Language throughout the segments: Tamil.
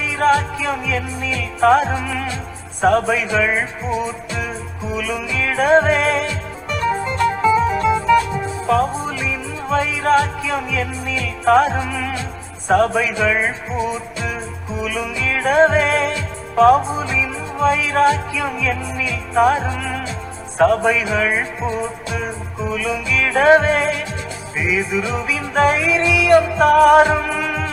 வைராக்கியம் என்னில் தரும் சபைகள் பூத்து குலுங்கிடவே பவுலின் வைராக்கியம் என்னில் தரும் சபைகள் பூத்து குலுங்கிடவே பவுலின் வைராக்கியம் என்னில் தரும் சபைகள் பூத்து குலுங்கிடவே பேதுருவின் தைரியம் தாரும்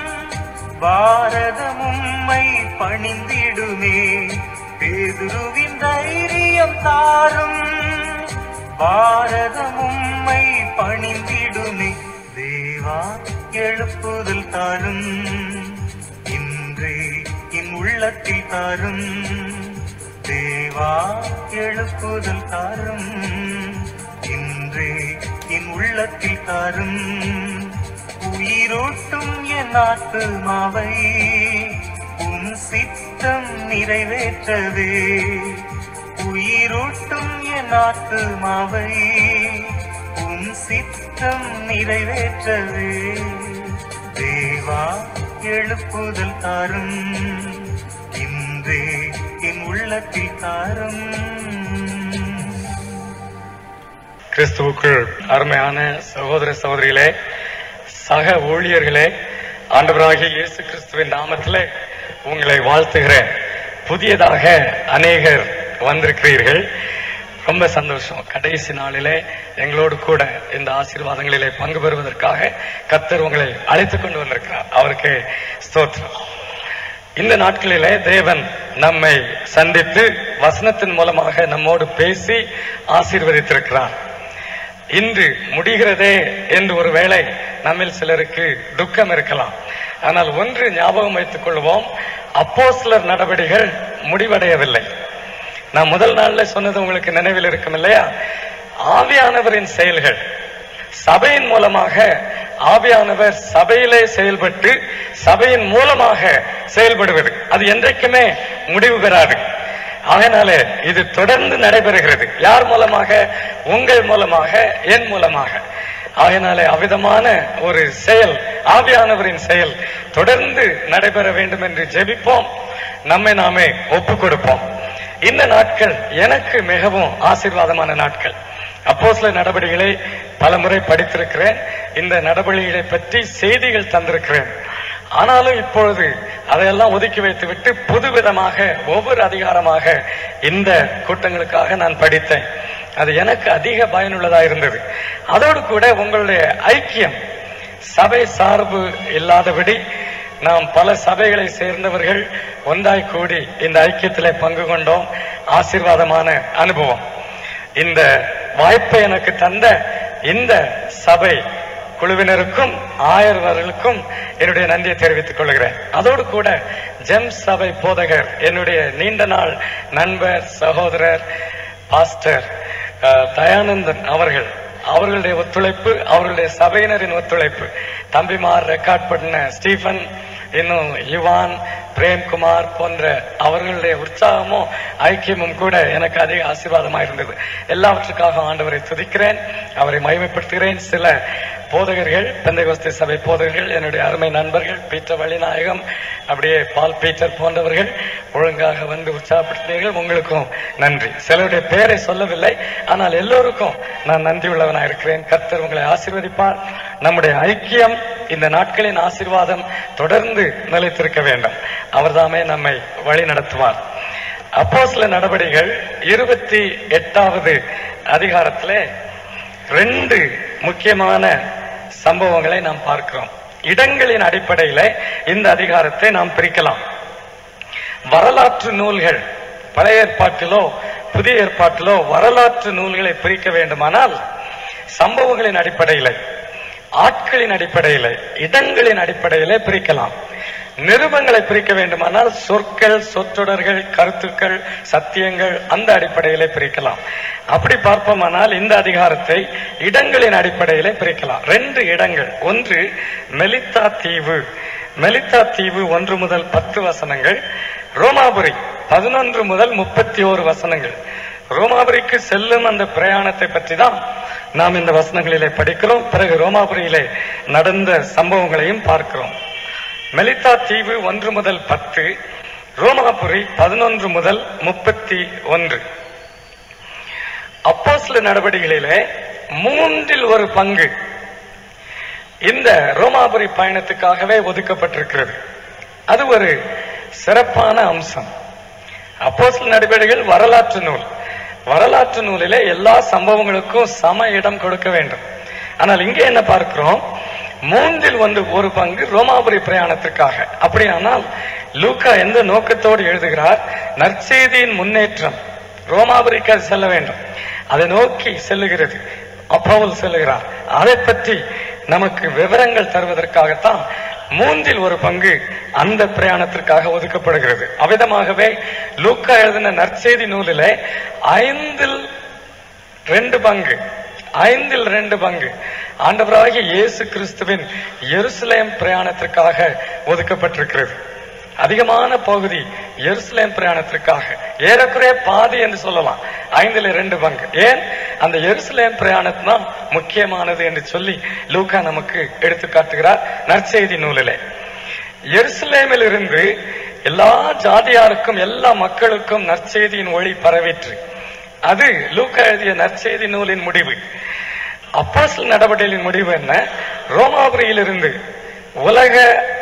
பாரதம் உம்மை பணிந்திடுமே பேதுருவின் தைரியம் தாரும் பாரதம் உம்மை பணிந்திடுமே தேவா எழுப்புதல் தாரும் இன்றே என் உள்ளத்தில் தாரும் தேவா எழுப்புதல் தாரும் இன்றே என் உள்ளத்தில் தாரும் உயிரோட்டும் என் ஆத்துமாவை உன் சித்தம் நிறைவேற்றவே உயிரோட்டும் என் ஆத்துமாவை உன் சித்தம் நிறைவேற்றவே தேவா எழுப்புதல் தாரும் இன்றே என் உள்ளத்தில் தாரும் கிறிஸ்துவுக்குள் அருமையான சகோதர சகோதரிகளே சக ஊழியர்களே ஆண்டவராகிய இயேசு கிறிஸ்துவின் நாமத்திலே உங்களை வாழ்த்துகிறேன் புதியதாக அநேகர் வந்திருக்கிறீர்கள் ரொம்ப சந்தோஷம் கடைசி நாளிலே எங்களோடு கூட இந்த ஆசீர்வாதங்களிலே பங்கு பெறுவதற்காக கத்தர் உங்களை அழைத்துக் கொண்டு வந்திருக்கிறார் அவருக்கு ஸ்தோத்திரம் இந்த நாட்களிலே தேவன் நம்மை சந்தித்து வசனத்தின் மூலமாக நம்மோடு பேசி ஆசீர்வதித்திருக்கிறார் இன்று முடிகிறதே என்று ஒருவேளை நம்மில் சிலருக்கு துக்கம் இருக்கலாம் ஆனால் ஒன்று ஞாபகம் வைத்துக் கொள்வோம் அப்போஸ்லர் நடவடிக்கைகள் முடிவடையவில்லை நான் முதல் நாள்ல சொன்னது உங்களுக்கு நினைவில் இருக்கும் இல்லையா ஆவியானவரின் செயல்கள் சபையின் மூலமாக ஆவியானவர் சபையிலே செயல்பட்டு சபையின் மூலமாக செயல்படுவது அது என்றைக்குமே முடிவு பெறாது அதனாலே இது தொடர்ந்து நடைபெறுகிறது யார் மூலமாக உங்கள் மூலமாக என் மூலமாக ஆகையினாலே அவ்விதமான ஒரு செயல் ஆவியானவரின் செயல் தொடர்ந்து நடைபெற வேண்டும் என்று ஜெபிப்போம் நம்மை நாமே ஒப்பு கொடுப்போம் இந்த நாட்கள் எனக்கு மிகவும் ஆசீர்வாதமான நாட்கள் அப்போ சில நடவடிக்கைகளை பல முறை படித்திருக்கிறேன் இந்த நடவடிக்கைகளை பற்றி செய்திகள் தந்திருக்கிறேன் ஆனாலும் இப்பொழுது அதையெல்லாம் ஒதுக்கி வைத்துவிட்டு புதுவிதமாக ஒவ்வொரு அதிகாரமாக இந்த கூட்டங்களுக்காக நான் படித்தேன் அது எனக்கு அதிக பயனுள்ளதா இருந்தது அதோடு கூட உங்களுடைய ஐக்கியம் சபை சார்பு இல்லாதபடி நாம் பல சபைகளை சேர்ந்தவர்கள் ஒன்றாய் கூடி இந்த ஐக்கியத்திலே பங்கு கொண்டோம் ஆசீர்வாதமான அனுபவம் இந்த வாய்ப்பை எனக்கு தந்த இந்த சபை குழுவினருக்கும் ஆயர்வர்களுக்கும் என்னுடைய நன்றியை தெரிவித்துக் கொள்கிறேன் அதோடு கூட ஜெம் சபை போதகர் என்னுடைய நீண்ட நாள் நண்பர் சகோதரர் பாஸ்டர் அஹ், தயானந்தன் அவர்கள் அவர்களுடைய ஒத்துழைப்பு அவர்களுடைய சபையினரின் ஒத்துழைப்பு தம்பிமார் ரெக்கார்ட் பண்ண ஸ்டீஃபன் இன்னும் யுவான் பிரேம்குமார் போன்ற அவர்களுடைய உற்சாகமும் ஐக்கியமும் கூட எனக்கு அதிக ஆசீர்வாதமா இருந்தது எல்லாவற்றுக்காக ஆண்டவரை துதிக்கிறேன் அவரை மகிமைப்படுத்துகிறேன் சில போதகர்கள் பெந்தைகோஸ்தே சபை போதகர்கள் என்னுடைய அருமை நண்பர்கள் பீட்டர் வழிநாயகம் அப்படியே பால் பீட்டர் போன்றவர்கள் ஒழுங்காக வந்து உற்சாகப்படுத்தினீர்கள் உங்களுக்கும் நன்றி சிலருடைய பெயரை சொல்லவில்லை ஆனால் எல்லோருக்கும் நான் நன்றி உள்ளவனாக இருக்கிறேன் கர்த்தர் உங்களை ஆசீர்வதிப்பார் நம்முடைய ஐக்கியம் இந்த நாட்களின் ஆசீர்வாதம் தொடர்ந்து நிலைத்திருக்க வேண்டும் அவர்தாமே நம்மை வழி நடத்துவார் அப்போ சில நடவடிக்கைகள் இருபத்தி எட்டாவது அதிகாரத்திலே ரெண்டு முக்கியமான சம்பவங்களை நாம் பார்க்கிறோம் இடங்களின் அடிப்படையில இந்த அதிகாரத்தை நாம் பிரிக்கலாம் வரலாற்று நூல்கள் பழைய ஏற்பாட்டிலோ புதிய ஏற்பாட்டிலோ வரலாற்று நூல்களை பிரிக்க வேண்டுமானால் சம்பவங்களின் அடிப்படையில ஆட்களின் அடிப்படையில இடங்களின் அடிப்படையிலே பிரிக்கலாம் நிருபங்களை பிரிக்க வேண்டுமானால் சொற்கள் சொற்றொடர்கள் கருத்துக்கள் சத்தியங்கள் அந்த அடிப்படையிலே பிரிக்கலாம் அப்படி பார்ப்போமானால் இந்த அதிகாரத்தை இடங்களின் அடிப்படையிலே பிரிக்கலாம் ரெண்டு இடங்கள் ஒன்று மெலித்தா தீவு மெலித்தா தீவு ஒன்று முதல் பத்து வசனங்கள் ரோமாபுரி பதினொன்று முதல் முப்பத்தி ஓரு வசனங்கள் ரோமாபுரிக்கு செல்லும் அந்த பிரயாணத்தை பற்றி தான் நாம் இந்த வசனங்களிலே படிக்கிறோம் பிறகு ரோமாபுரியிலே நடந்த சம்பவங்களையும் பார்க்கிறோம் மெலித்தா தீவு ஒன்று முதல் பத்து ரோமாபுரி பதினொன்று முதல் முப்பத்தி ஒன்று அப்போஸ்ல நடவடிக்கைகளிலே மூன்றில் ஒரு பங்கு இந்த ரோமாபுரி பயணத்துக்காகவே ஒதுக்கப்பட்டிருக்கிறது அது ஒரு சிறப்பான அம்சம் அப்போஸ்தல நடவடிக்கைகள் வரலாற்று நூல் வரலாற்று நூலிலே எல்லா சம்பவங்களுக்கும் சம இடம் கொடுக்க வேண்டும் ஆனால் இங்கே என்ன பார்க்கிறோம் மூன்றில் வந்து ஒரு பங்கு ரோமாபுரி பிரயாணத்திற்காக அப்படியானால் லூக்கா எந்த நோக்கத்தோடு எழுதுகிறார் நற்செய்தியின் முன்னேற்றம் ரோமாபுரிக்கு அது செல்ல வேண்டும் அதை நோக்கி செல்லுகிறது அப்பவுல் செல்லுகிறார் அதை பற்றி நமக்கு விவரங்கள் தருவதற்காகத்தான் மூன்றில் ஒரு பங்கு அந்த பிரயாணத்திற்காக ஒதுக்கப்படுகிறது அவ்விதமாகவே லூக்கா எழுதின நற்செய்தி நூலிலே ஐந்தில் ரெண்டு பங்கு ஐந்தில் ரெண்டு பங்கு ஆண்டவராகிய இயேசு கிறிஸ்துவின் எருசலேம் பிரயாணத்திற்காக ஒதுக்கப்பட்டிருக்கிறது அதிகமான பகுதி எருசலேம் பிரயாணத்திற்காக ஏறக்குறைய பாதி என்று சொல்லலாம் ஐந்துல ரெண்டு பங்கு ஏன் அந்த எருசலேம் பிரயாணம் தான் முக்கியமானது என்று சொல்லி லூக்கா நமக்கு எடுத்து காட்டுகிறார் நற்செய்தி நூலிலே எருசலேமில் இருந்து எல்லா ஜாதியாருக்கும் எல்லா மக்களுக்கும் நற்செய்தியின் ஒளி பரவிற்று அது லூக்கா எழுதிய நற்செய்தி நூலின் முடிவு அப்போஸ்தல நடவடிக்கையின் முடிவு என்ன ரோமாபுரியிலிருந்து உலக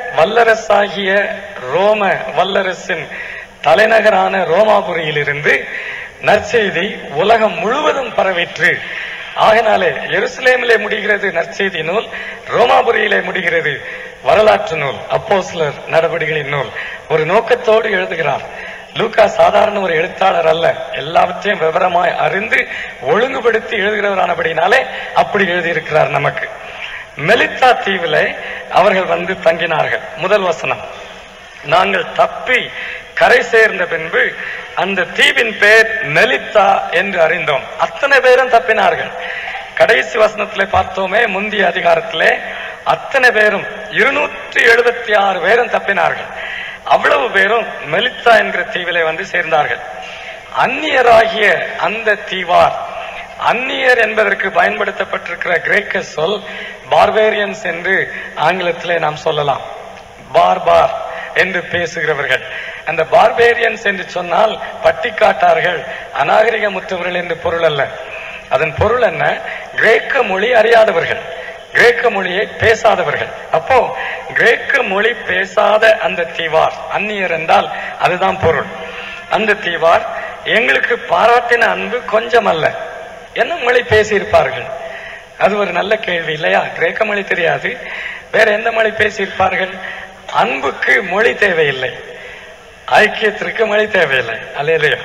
வல்லரசாகிய ரோம வல்லரசின் தலைநகரான ரோமாபுரியிலிருந்து நற்செய்தி உலகம் முழுவதும் பரவிற்று ஆகினாலே எருசலேமிலே முடிகிறது நற்செய்தி நூல் ரோமாபுரியிலே முடிகிறது வரலாற்று நூல் அப்போஸ்லர் நடவடிக்கைகளின் நூல் ஒரு நோக்கத்தோடு எழுதுகிறார் லூக்கா சாதாரண ஒரு எழுத்தாளர் அல்ல எல்லாவற்றையும் விவரமாய் அறிந்து ஒழுங்குபடுத்தி எழுதுகிறவரானபடினாலே அப்படி எழுதியிருக்கிறார் நமக்கு மெலித்தா தீவிலே அவர்கள் வந்து தங்கினார்கள் முதல் வசனம் நாங்கள் தப்பி கரை சேர்ந்த பின்பு அந்த தீவின் பேர் மெலித்தா என்று அறிந்தோம் அத்தனை பேரும் தப்பினார்கள் கடைசி வசனத்திலே பார்த்தோமே முந்தைய அதிகாரத்திலே அத்தனை பேரும் இருநூற்றி எழுபத்தி ஆறு பேரும் தப்பினார்கள் அவ்வளவு பேரும் மெலித்தா என்கிற தீவிலே வந்து சேர்ந்தார்கள் அந்நியராகிய அந்த தீவார் அந்நியர் என்பதற்கு பயன்படுத்தப்பட்டிருக்கிற கிரேக்க சொல் பார்வேரியன்ஸ் என்று ஆங்கிலத்திலே நாம் சொல்லலாம் பார்பார் என்று பேசுகிறவர்கள் அந்த பார்பேரியன்ஸ் என்று சொன்னால் பட்டிக்காட்டார்கள் அநாகரிகமுற்றவர்கள் என்று பொருள் அல்ல அதன் பொருள் என்ன கிரேக்க மொழி அறியாதவர்கள் கிரேக்க மொழியை பேசாதவர்கள் அப்போ கிரேக்க மொழி பேசாத அந்த தீவார் அந்நியர் என்றால் அதுதான் பொருள் அந்த தீவார் எங்களுக்கு பாராட்டின அன்பு கொஞ்சம் அல்ல என்ன மொழி பேசியிருப்பார்கள் அது ஒரு நல்ல கேள்வி இல்லையா கிரேக்க மொழி தெரியாது வேற எந்த மொழி பேசியிருப்பார்கள் அன்புக்கு மொழி தேவையில்லை ஐக்கியத்திற்கு மொழி தேவையில்லை அல்லையா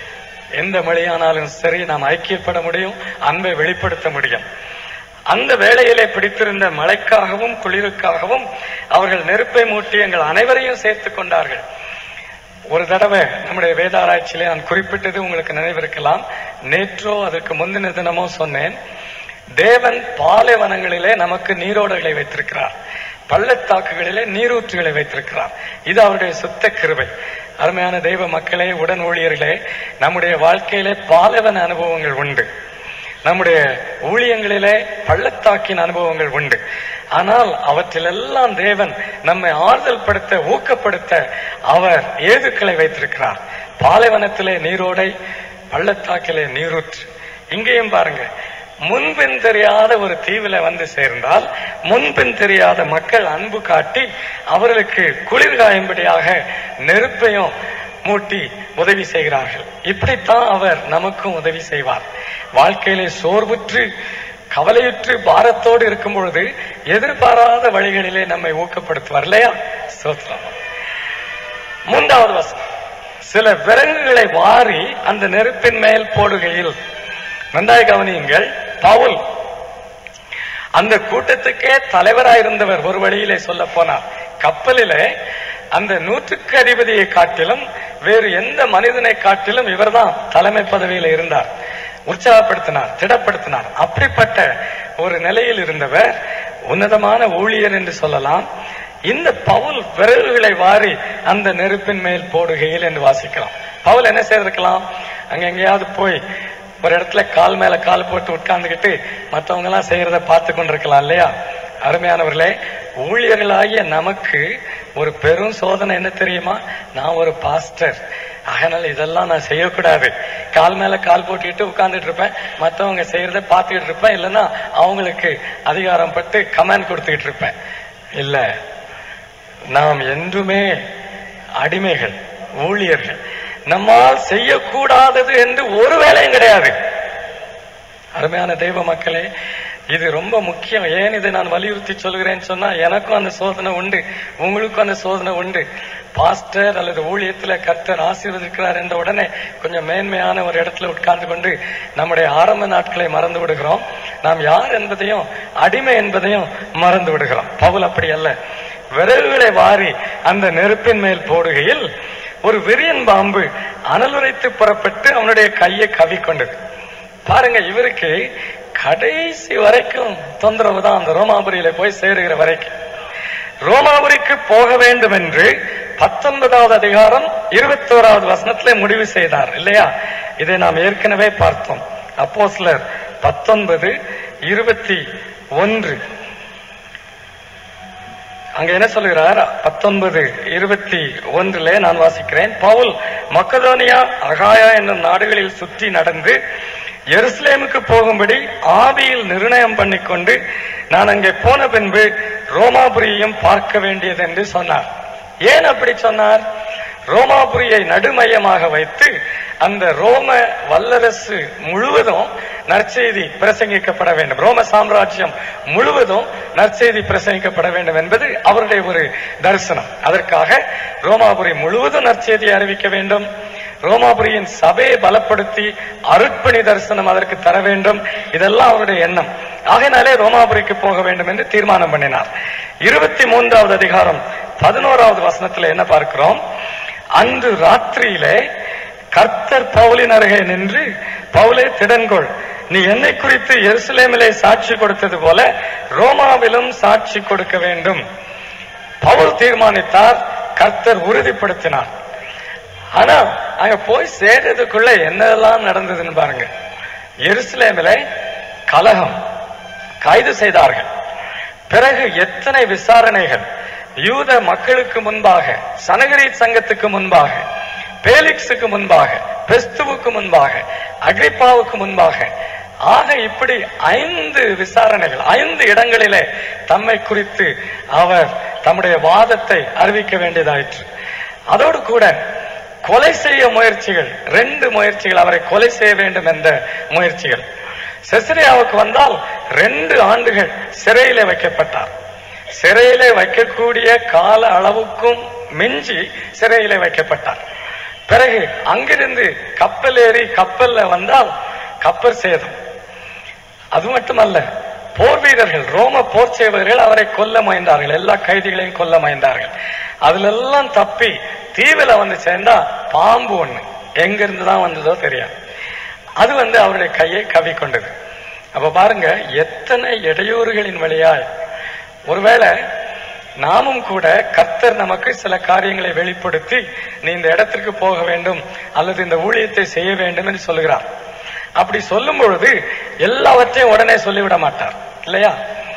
எந்த மொழியானாலும் சரி நாம் ஐக்கியப்பட முடியும் அன்பை வெளிப்படுத்த முடியும் அந்த வேளையிலே பிடித்திருந்த மழைக்காகவும் குளிருக்காகவும் அவர்கள் நெருப்பை மூட்டி எங்கள் அனைவரையும் சேர்த்து கொண்டார்கள் ஒரு தடவை நம்முடைய வேத ஆராய்ச்சியிலே நான் குறிப்பிட்டது உங்களுக்கு நினைவிருக்கலாம் நேற்றோ அதற்கு முந்தின தினமோ சொன்னேன் தேவன் பாலைவனங்களிலே நமக்கு நீரோடைகளை வைத்திருக்கிறார் பள்ளத்தாக்குகளிலே நீரூற்றுகளை வைத்திருக்கிறார் இது அவருடைய சுத்த கிருபை அருமையான தெய்வ மக்களே உடன் ஊழியர்களே நம்முடைய வாழ்க்கையிலே பாலைவன அனுபவங்கள் உண்டு நம்முடைய ஊழியங்களிலே பள்ளத்தாக்கின் அனுபவங்கள் உண்டு ஆனால் அவற்றிலெல்லாம் தேவன் நம்மை ஆறுதல் படுத்த ஊக்கப்படுத்த அவர் ஏதுக்களை வைத்திருக்கிறார் பாலைவனத்திலே நீரோடை பள்ளத்தாக்கிலே நீரூற்று இங்கேயும் பாருங்க முன்பின் தெரியாத ஒரு தீவில வந்து சேர்ந்தால் முன்பின் தெரியாத மக்கள் அன்பு காட்டி அவர்களுக்கு குளிர்காயும்படியாக நெருப்பையும் மூட்டி உதவி செய்கிறார்கள் இப்படித்தான் அவர் நமக்கும் உதவி செய்வார் வாழ்க்கையிலே சோர்வுற்று கவலையுற்று பாரத்தோடு இருக்கும் பொழுது எதிர்பாராத வழிகளிலே நம்மை ஊக்கப்படுத்துவார் இல்லையா ஸ்தோத்திரம் மூன்றாவது வசனம் சில விறகுகளை வாரி அந்த நெருப்பின் மேல் போடுகையில் நன்றாய் கவனியுங்கள் பவுல் அந்த கூட்டத்துக்கே தலைவராயிருந்தவர் ஒரு வழியிலே சொல்ல போனார் கப்பலிலே அந்த நூற்றுக்கு அதிபதியை காட்டிலும் வேறு எந்த மனிதனை காட்டிலும் இவர்தான் தலைமை பதவியில இருந்தார் உற்சாகப்படுத்தினார் திடப்படுத்தினார் அப்படிப்பட்ட ஒரு நிலையில் இருந்தவர் உன்னதமான ஊழியர் என்று சொல்லலாம் இந்த பவுல் விரல்களை வாரி அந்த நெருப்பின் மேல் போடுகையில் என்று வாசிக்கலாம் பவுல் என்ன செய்திருக்கலாம் அங்க எங்கேயாவது போய் ஒரு இடத்துல கால் மேல கால் போட்டு உட்கார்ந்துகிட்டு மற்றவங்க எல்லாம் செய்யறத பார்த்து கொண்டிருக்கலாம் இல்லையா அருமையானவர்களே ஊழியர்களாகிய நமக்கு ஒரு பெரும் சோதனை என்ன தெரியுமா நான் ஒரு பாஸ்டர் அதனால இதெல்லாம் நான் செய்யக்கூடாது கால் மேல கால் போட்டுக்கிட்டு உட்கார்ந்துட்டு இருப்பேன் மத்தவங்க செய்யறத பார்த்துக்கிட்டு இருப்பேன் இல்லைன்னா அவங்களுக்கு அதிகாரம் பட்டு கமெண்ட் கொடுத்துக்கிட்டு இருப்பேன் இல்ல நாம் என்றுமே அடிமைகள் ஊழியர்கள் நம்மால் செய்யக்கூடாதது என்று ஒரு வேலையும் கிடையாது அருமையான தெய்வ மக்களே இது ரொம்ப முக்கியம் ஏன் இதை நான் வலியுறுத்தி சொல்கிறேன்னு சொன்னா எனக்கும் அந்த சோதனை உண்டு உங்களுக்கும் அந்த சோதனை உண்டு பாஸ்டர் அல்லது ஊழியத்துல கர்த்தர் ஆசீர்வதிக்கிறார் என்ற உடனே கொஞ்சம் மேன்மையான ஒரு இடத்துல உட்கார்ந்து கொண்டு நம்முடைய ஆரம்ப நாட்களை மறந்து விடுகிறோம் நாம் யார் என்பதையும் அடிமை என்பதையும் மறந்து விடுகிறோம் பவுல் அப்படி அல்ல விறகுகளை வாரி அந்த நெருப்பின் மேல் போடுகையில் ஒரு விரியன் பாம்பு அனலுரைத்து புறப்பட்டு அவனுடைய கையை கவிக்கொண்டது பாருங்க இவருக்கு கடைசி வரைக்கும் தொந்தரவு தான் அந்த ரோமாபுரியில போய் சேருகிற வரைக்கும் ரோமாபுரிக்கு போக வேண்டும் என்று பத்தொன்பதாவது அதிகாரம் இருபத்தோராவது வசனத்திலே முடிவு செய்தார் இல்லையா இதை நாம் ஏற்கனவே பார்த்தோம் அப்போ சிலர் பத்தொன்பது இருபத்தி ஒன்று அங்க என்ன சொல்கிறார் பத்தொன்பது இருபத்தி ஒன்றிலே நான் வாசிக்கிறேன் பவுல் மக்கதோனியா அகாயா என்னும் நாடுகளில் சுற்றி நடந்து எருசலேமுக்கு போகும்படி ஆவியில் நிர்ணயம் பண்ணிக்கொண்டு நான் அங்கே போன பின்பு ரோமாபுரியையும் பார்க்க வேண்டியது என்று சொன்னார் ஏன் அப்படி சொன்னார் ரோமாபுரியை நடுமையமாக வைத்து அந்த ரோம வல்லரசு முழுவதும் நற்செய்தி பிரசங்கிக்கப்பட வேண்டும் ரோம சாம்ராஜ்யம் முழுவதும் நற்செய்தி பிரசங்கிக்கப்பட வேண்டும் என்பது அவருடைய ஒரு தரிசனம் அதற்காக ரோமாபுரி முழுவதும் நற்செய்தியை அறிவிக்க வேண்டும் ரோமாபுரியின் சபையை பலப்படுத்தி அருட்பணி தரிசனம் அதற்கு தர வேண்டும் இதெல்லாம் அவருடைய எண்ணம் ஆகையினாலே ரோமாபுரிக்கு போக வேண்டும் என்று தீர்மானம் பண்ணினார் இருபத்தி மூன்றாவது அதிகாரம் பதினோராவது வசனத்துல என்ன பார்க்கிறோம் அன்று ராத்திரியிலே கர்த்தர் பவுலின் அருகே நின்று பவுலே திடன்கொள் நீ என்னை குறித்து எருசலேமிலே சாட்சி கொடுத்தது போல ரோமாவிலும் சாட்சி கொடுக்க வேண்டும் பவுல் தீர்மானித்தார் கர்த்தர் உறுதிப்படுத்தினார் ஆனா அங்க போய் சேர்றதுக்குள்ள என்னெல்லாம் நடந்ததுன்னு பாருங்க எருசலேமிலே கலகம் கைது செய்தார்கள் பிறகு எத்தனை விசாரணைகள் யூத மக்களுக்கு முன்பாக சனகரி சங்கத்துக்கு முன்பாக பேலிக்ஸுக்கு முன்பாக பெஸ்துவுக்கு முன்பாக அக்ரிப்பாவுக்கு முன்பாக ஆக இப்படி ஐந்து விசாரணைகள் ஐந்து இடங்களிலே தம்மை குறித்து அவர் தம்முடைய வாதத்தை அறிவிக்க வேண்டியதாயிற்று அதோடு கூட கொலை செய்ய முயற்சிகள் ரெண்டு முயற்சிகள் அவரை கொலை செய்ய வேண்டும் என்ற முயற்சிகள் செசரியாவுக்கு வந்தால் ரெண்டு ஆண்டுகள் சிறையிலே வைக்கப்பட்டார் சிறையிலே வைக்கக்கூடிய கால அளவுக்கும் மிஞ்சி சிறையிலே வைக்கப்பட்டார் பிறகு அங்கிருந்து கப்பல் ஏறி கப்பல்ல வந்தால் கப்பல் சேதம் அது மட்டுமல்ல போர் வீரர்கள் ரோம போர் செய்வர்கள் அவரை கொல்ல முயன்றார்கள் எல்லா கைதிகளையும் கொல்ல முயன்றார்கள் அதுல எல்லாம் தப்பி தீவுல வந்து சேர்ந்தா பாம்பு ஒண்ணு எங்க இருந்து தான் வந்ததோ தெரியாது அது வந்து அவருடைய கையை கவி கொண்டது அப்ப பாருங்க எத்தனை இடையூறுகளின் வழியாய் ஒருவேளை நாமும் கூட கர்த்தர் நமக்கு சில காரியங்களை வெளிப்படுத்தி நீ இந்த இடத்திற்கு போக வேண்டும் அல்லது இந்த ஊழியத்தை செய்ய வேண்டும் என்று சொல்லுகிறார் அப்படி சொல்லும் பொழுது எல்லாவற்றையும் உடனே சொல்லிவிட மாட்டார் இல்லையா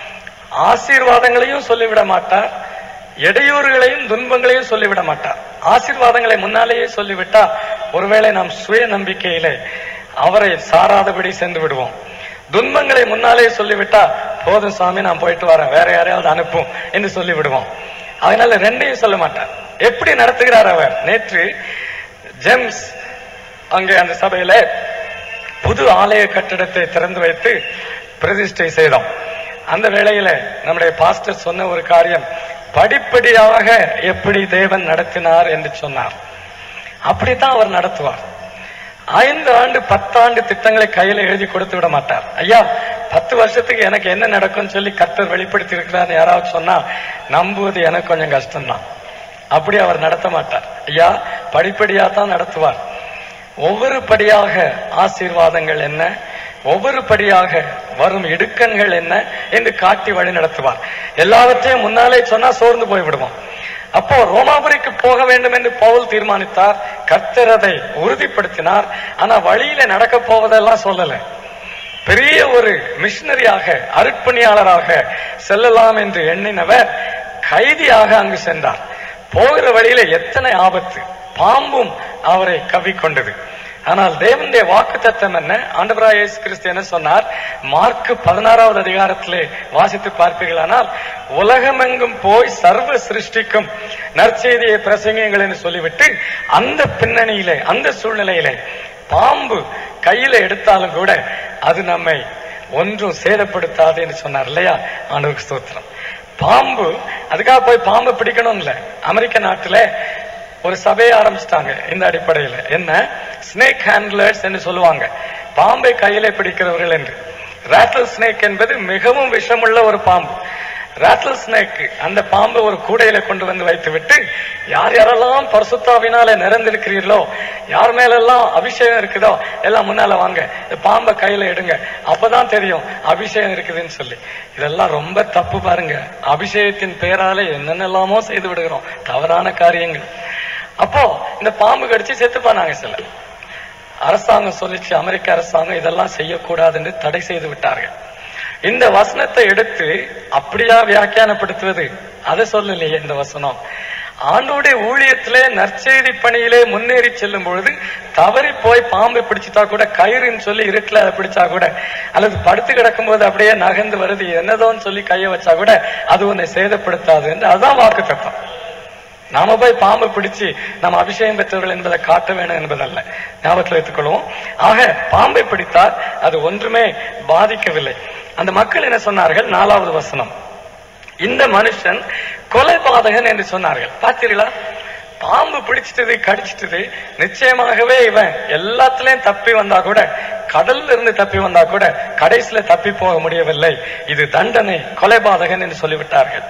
ஆசீர்வாதங்களையும் சொல்லிவிட மாட்டார் இடையூறுகளையும் துன்பங்களையும் சொல்லிவிட மாட்டார் ஆசீர்வாதங்களை முன்னாலேயே சொல்லிவிட்டா ஒருவேளை நாம் சுய நம்பிக்கையிலே அவரை சாராதபடி சென்று விடுவோம் துன்பங்களை முன்னாலே சொல்லிவிட்டா போதும் சுவாமி நான் போயிட்டு வரேன் வேற யாரையாவது அனுப்பும் என்று சொல்லி விடுவோம் அதனால ரெண்டையும் சொல்ல மாட்டார் எப்படி நடத்துகிறார் அவர் நேற்று ஜெம்ஸ் அங்கே அந்த சபையில புது ஆலய கட்டிடத்தை திறந்து வைத்து பிரதிஷ்டை செய்தோம் அந்த வேளையில நம்முடைய பாஸ்டர் சொன்ன ஒரு காரியம் படிப்படியாக எப்படி தேவன் நடத்தினார் என்று சொன்னார் அப்படித்தான் அவர் நடத்துவார் ஐந்து ஆண்டு பத்தாண்டு திட்டங்களை கையில எழுதி கொடுத்து விட மாட்டார் ஐயா பத்து வருஷத்துக்கு எனக்கு என்ன நடக்கும்னு சொல்லி கர்த்தர் வெளிப்படுத்தி இருக்கிறார் யாராவது சொன்னா நம்புவது எனக்கு கொஞ்சம் கஷ்டம்தான் அப்படி அவர் நடத்த மாட்டார் ஐயா படிப்படியா தான் நடத்துவார் ஒவ்வொரு படியாக ஆசீர்வாதங்கள் என்ன ஒவ்வொரு படியாக வரும் இடுக்கண்கள் என்ன என்று காட்டி வழி நடத்துவார் எல்லாவற்றையும் முன்னாலே சொன்னா சோர்ந்து போய் விடுவோம் அப்போ ரோமாபுரிக்கு போக வேண்டும் என்று பவுல் தீர்மானித்தார் கர்த்தர் அதை உறுதிப்படுத்தினார் ஆனா வழியில நடக்க போவதெல்லாம் சொல்லல பெரிய ஒரு மிஷினரியாக அருட்பணியாளராக செல்லலாம் என்று எண்ணினவர் கைதியாக அங்கு சென்றார் போகிற வழியில எத்தனை ஆபத்து பாம்பும் அவரை கவ்விக்கொண்டது ஆனால் தேவனுடைய வாக்கு தத்தம் என்ன ஆண்டவராய் இயேசு கிறிஸ்து என்ன சொன்னார் மார்க் பதினாறாவது அதிகாரத்திலே வாசித்து பார்ப்பீர்களானால் உலகமெங்கும் போய் சர்வ சிருஷ்டிக்கும் நற்செய்தியை பிரசங்கியுங்கள் என்று சொல்லிவிட்டு அந்த பின்னணியிலே அந்த சூழ்நிலையிலே பாம்பு கையில எடுத்தாலும் கூட அது நம்மை ஒன்றும் சேதப்படுத்தாது என்று சொன்னார் இல்லையா ஆண்டவருக்கு ஸ்தோத்திரம் பாம்பு அதுக்காக போய் பாம்பு பிடிக்கணும் இல்ல அமெரிக்க நாட்டுல ஒரு சபையை ஆரம்பிச்சிட்டாங்க இந்த அடிப்படையில என்ன ஸ்னேக் ஹேண்ட்லர்ஸ் என்று சொல்லுவாங்க பாம்பை கையிலே பிடிக்கிறவர்கள் என்று ராட்டல் ஸ்னேக் என்பது மிகவும் விஷமுள்ள ஒரு பாம்பு ராட்டல் ஸ்னேக் அந்த பாம்பை ஒரு கூடையில கொண்டு வந்து வைத்து விட்டு யார் யாரெல்லாம் பரிசுத்தாவினால நிறைந்திருக்கிறீர்களோ யார் மேலெல்லாம் அபிஷேகம் இருக்குதோ எல்லாம் முன்னால வாங்க இந்த பாம்பை கையில எடுங்க அப்பதான் தெரியும் அபிஷேகம் இருக்குதுன்னு சொல்லி இதெல்லாம் ரொம்ப தப்பு பாருங்க அபிஷேகத்தின் பேரால என்னென்னலாமோ செய்து விடுகிறோம் தவறான காரியங்கள் அப்போ இந்த பாம்பு கடிச்சு செத்து போனாங்க சில அரசாங்கம் சொல்லிச்சு அமெரிக்க அரசாங்கம் இதெல்லாம் செய்யக்கூடாது என்று தடை செய்து விட்டார்கள் இந்த வசனத்தை எடுத்து அப்படியா வியாக்கியானப்படுத்துவது அதை சொல்லலையே இந்த வசனம் ஆண்டோடைய ஊழியத்திலே நற்செய்தி பணியிலே முன்னேறி செல்லும் பொழுது தவறி போய் பாம்பை பிடிச்சிட்டா கூட கயிறுன்னு சொல்லி இருட்டுல அதை பிடிச்சா கூட அல்லது படுத்து கிடக்கும் போது அப்படியே நகர்ந்து வருது என்னதோன்னு சொல்லி கையை வச்சா கூட அது உன்னை சேதப்படுத்தாது என்று அதுதான் வாக்கு தத்தம் நாம போய் பாம்பை பிடிச்சு நம்ம அபிஷேகம் பெற்றவர்கள் என்பதை காட்ட வேணும் என்பதல்ல ஞாபகத்தில் வைத்துக்கொள்வோம் ஆக பாம்பை பிடித்தால் அது ஒன்றுமே பாதிக்கவில்லை அந்த மக்கள் என்ன சொன்னார்கள் நாலாவது வசனம் இந்த மனுஷன் கொலை பாதகன் என்று சொன்னார்கள் பார்த்தீர்களா பாம்பு பிடிச்சிட்டது கடிச்சிட்டது நிச்சயமாகவே இவன் எல்லாத்துலயும் தப்பி வந்தா கூட கடல்ல இருந்து தப்பி வந்தா கூட கடைசியில தப்பி போக முடியவில்லை இது தண்டனை கொலைபாதகன் என்று சொல்லிவிட்டார்கள்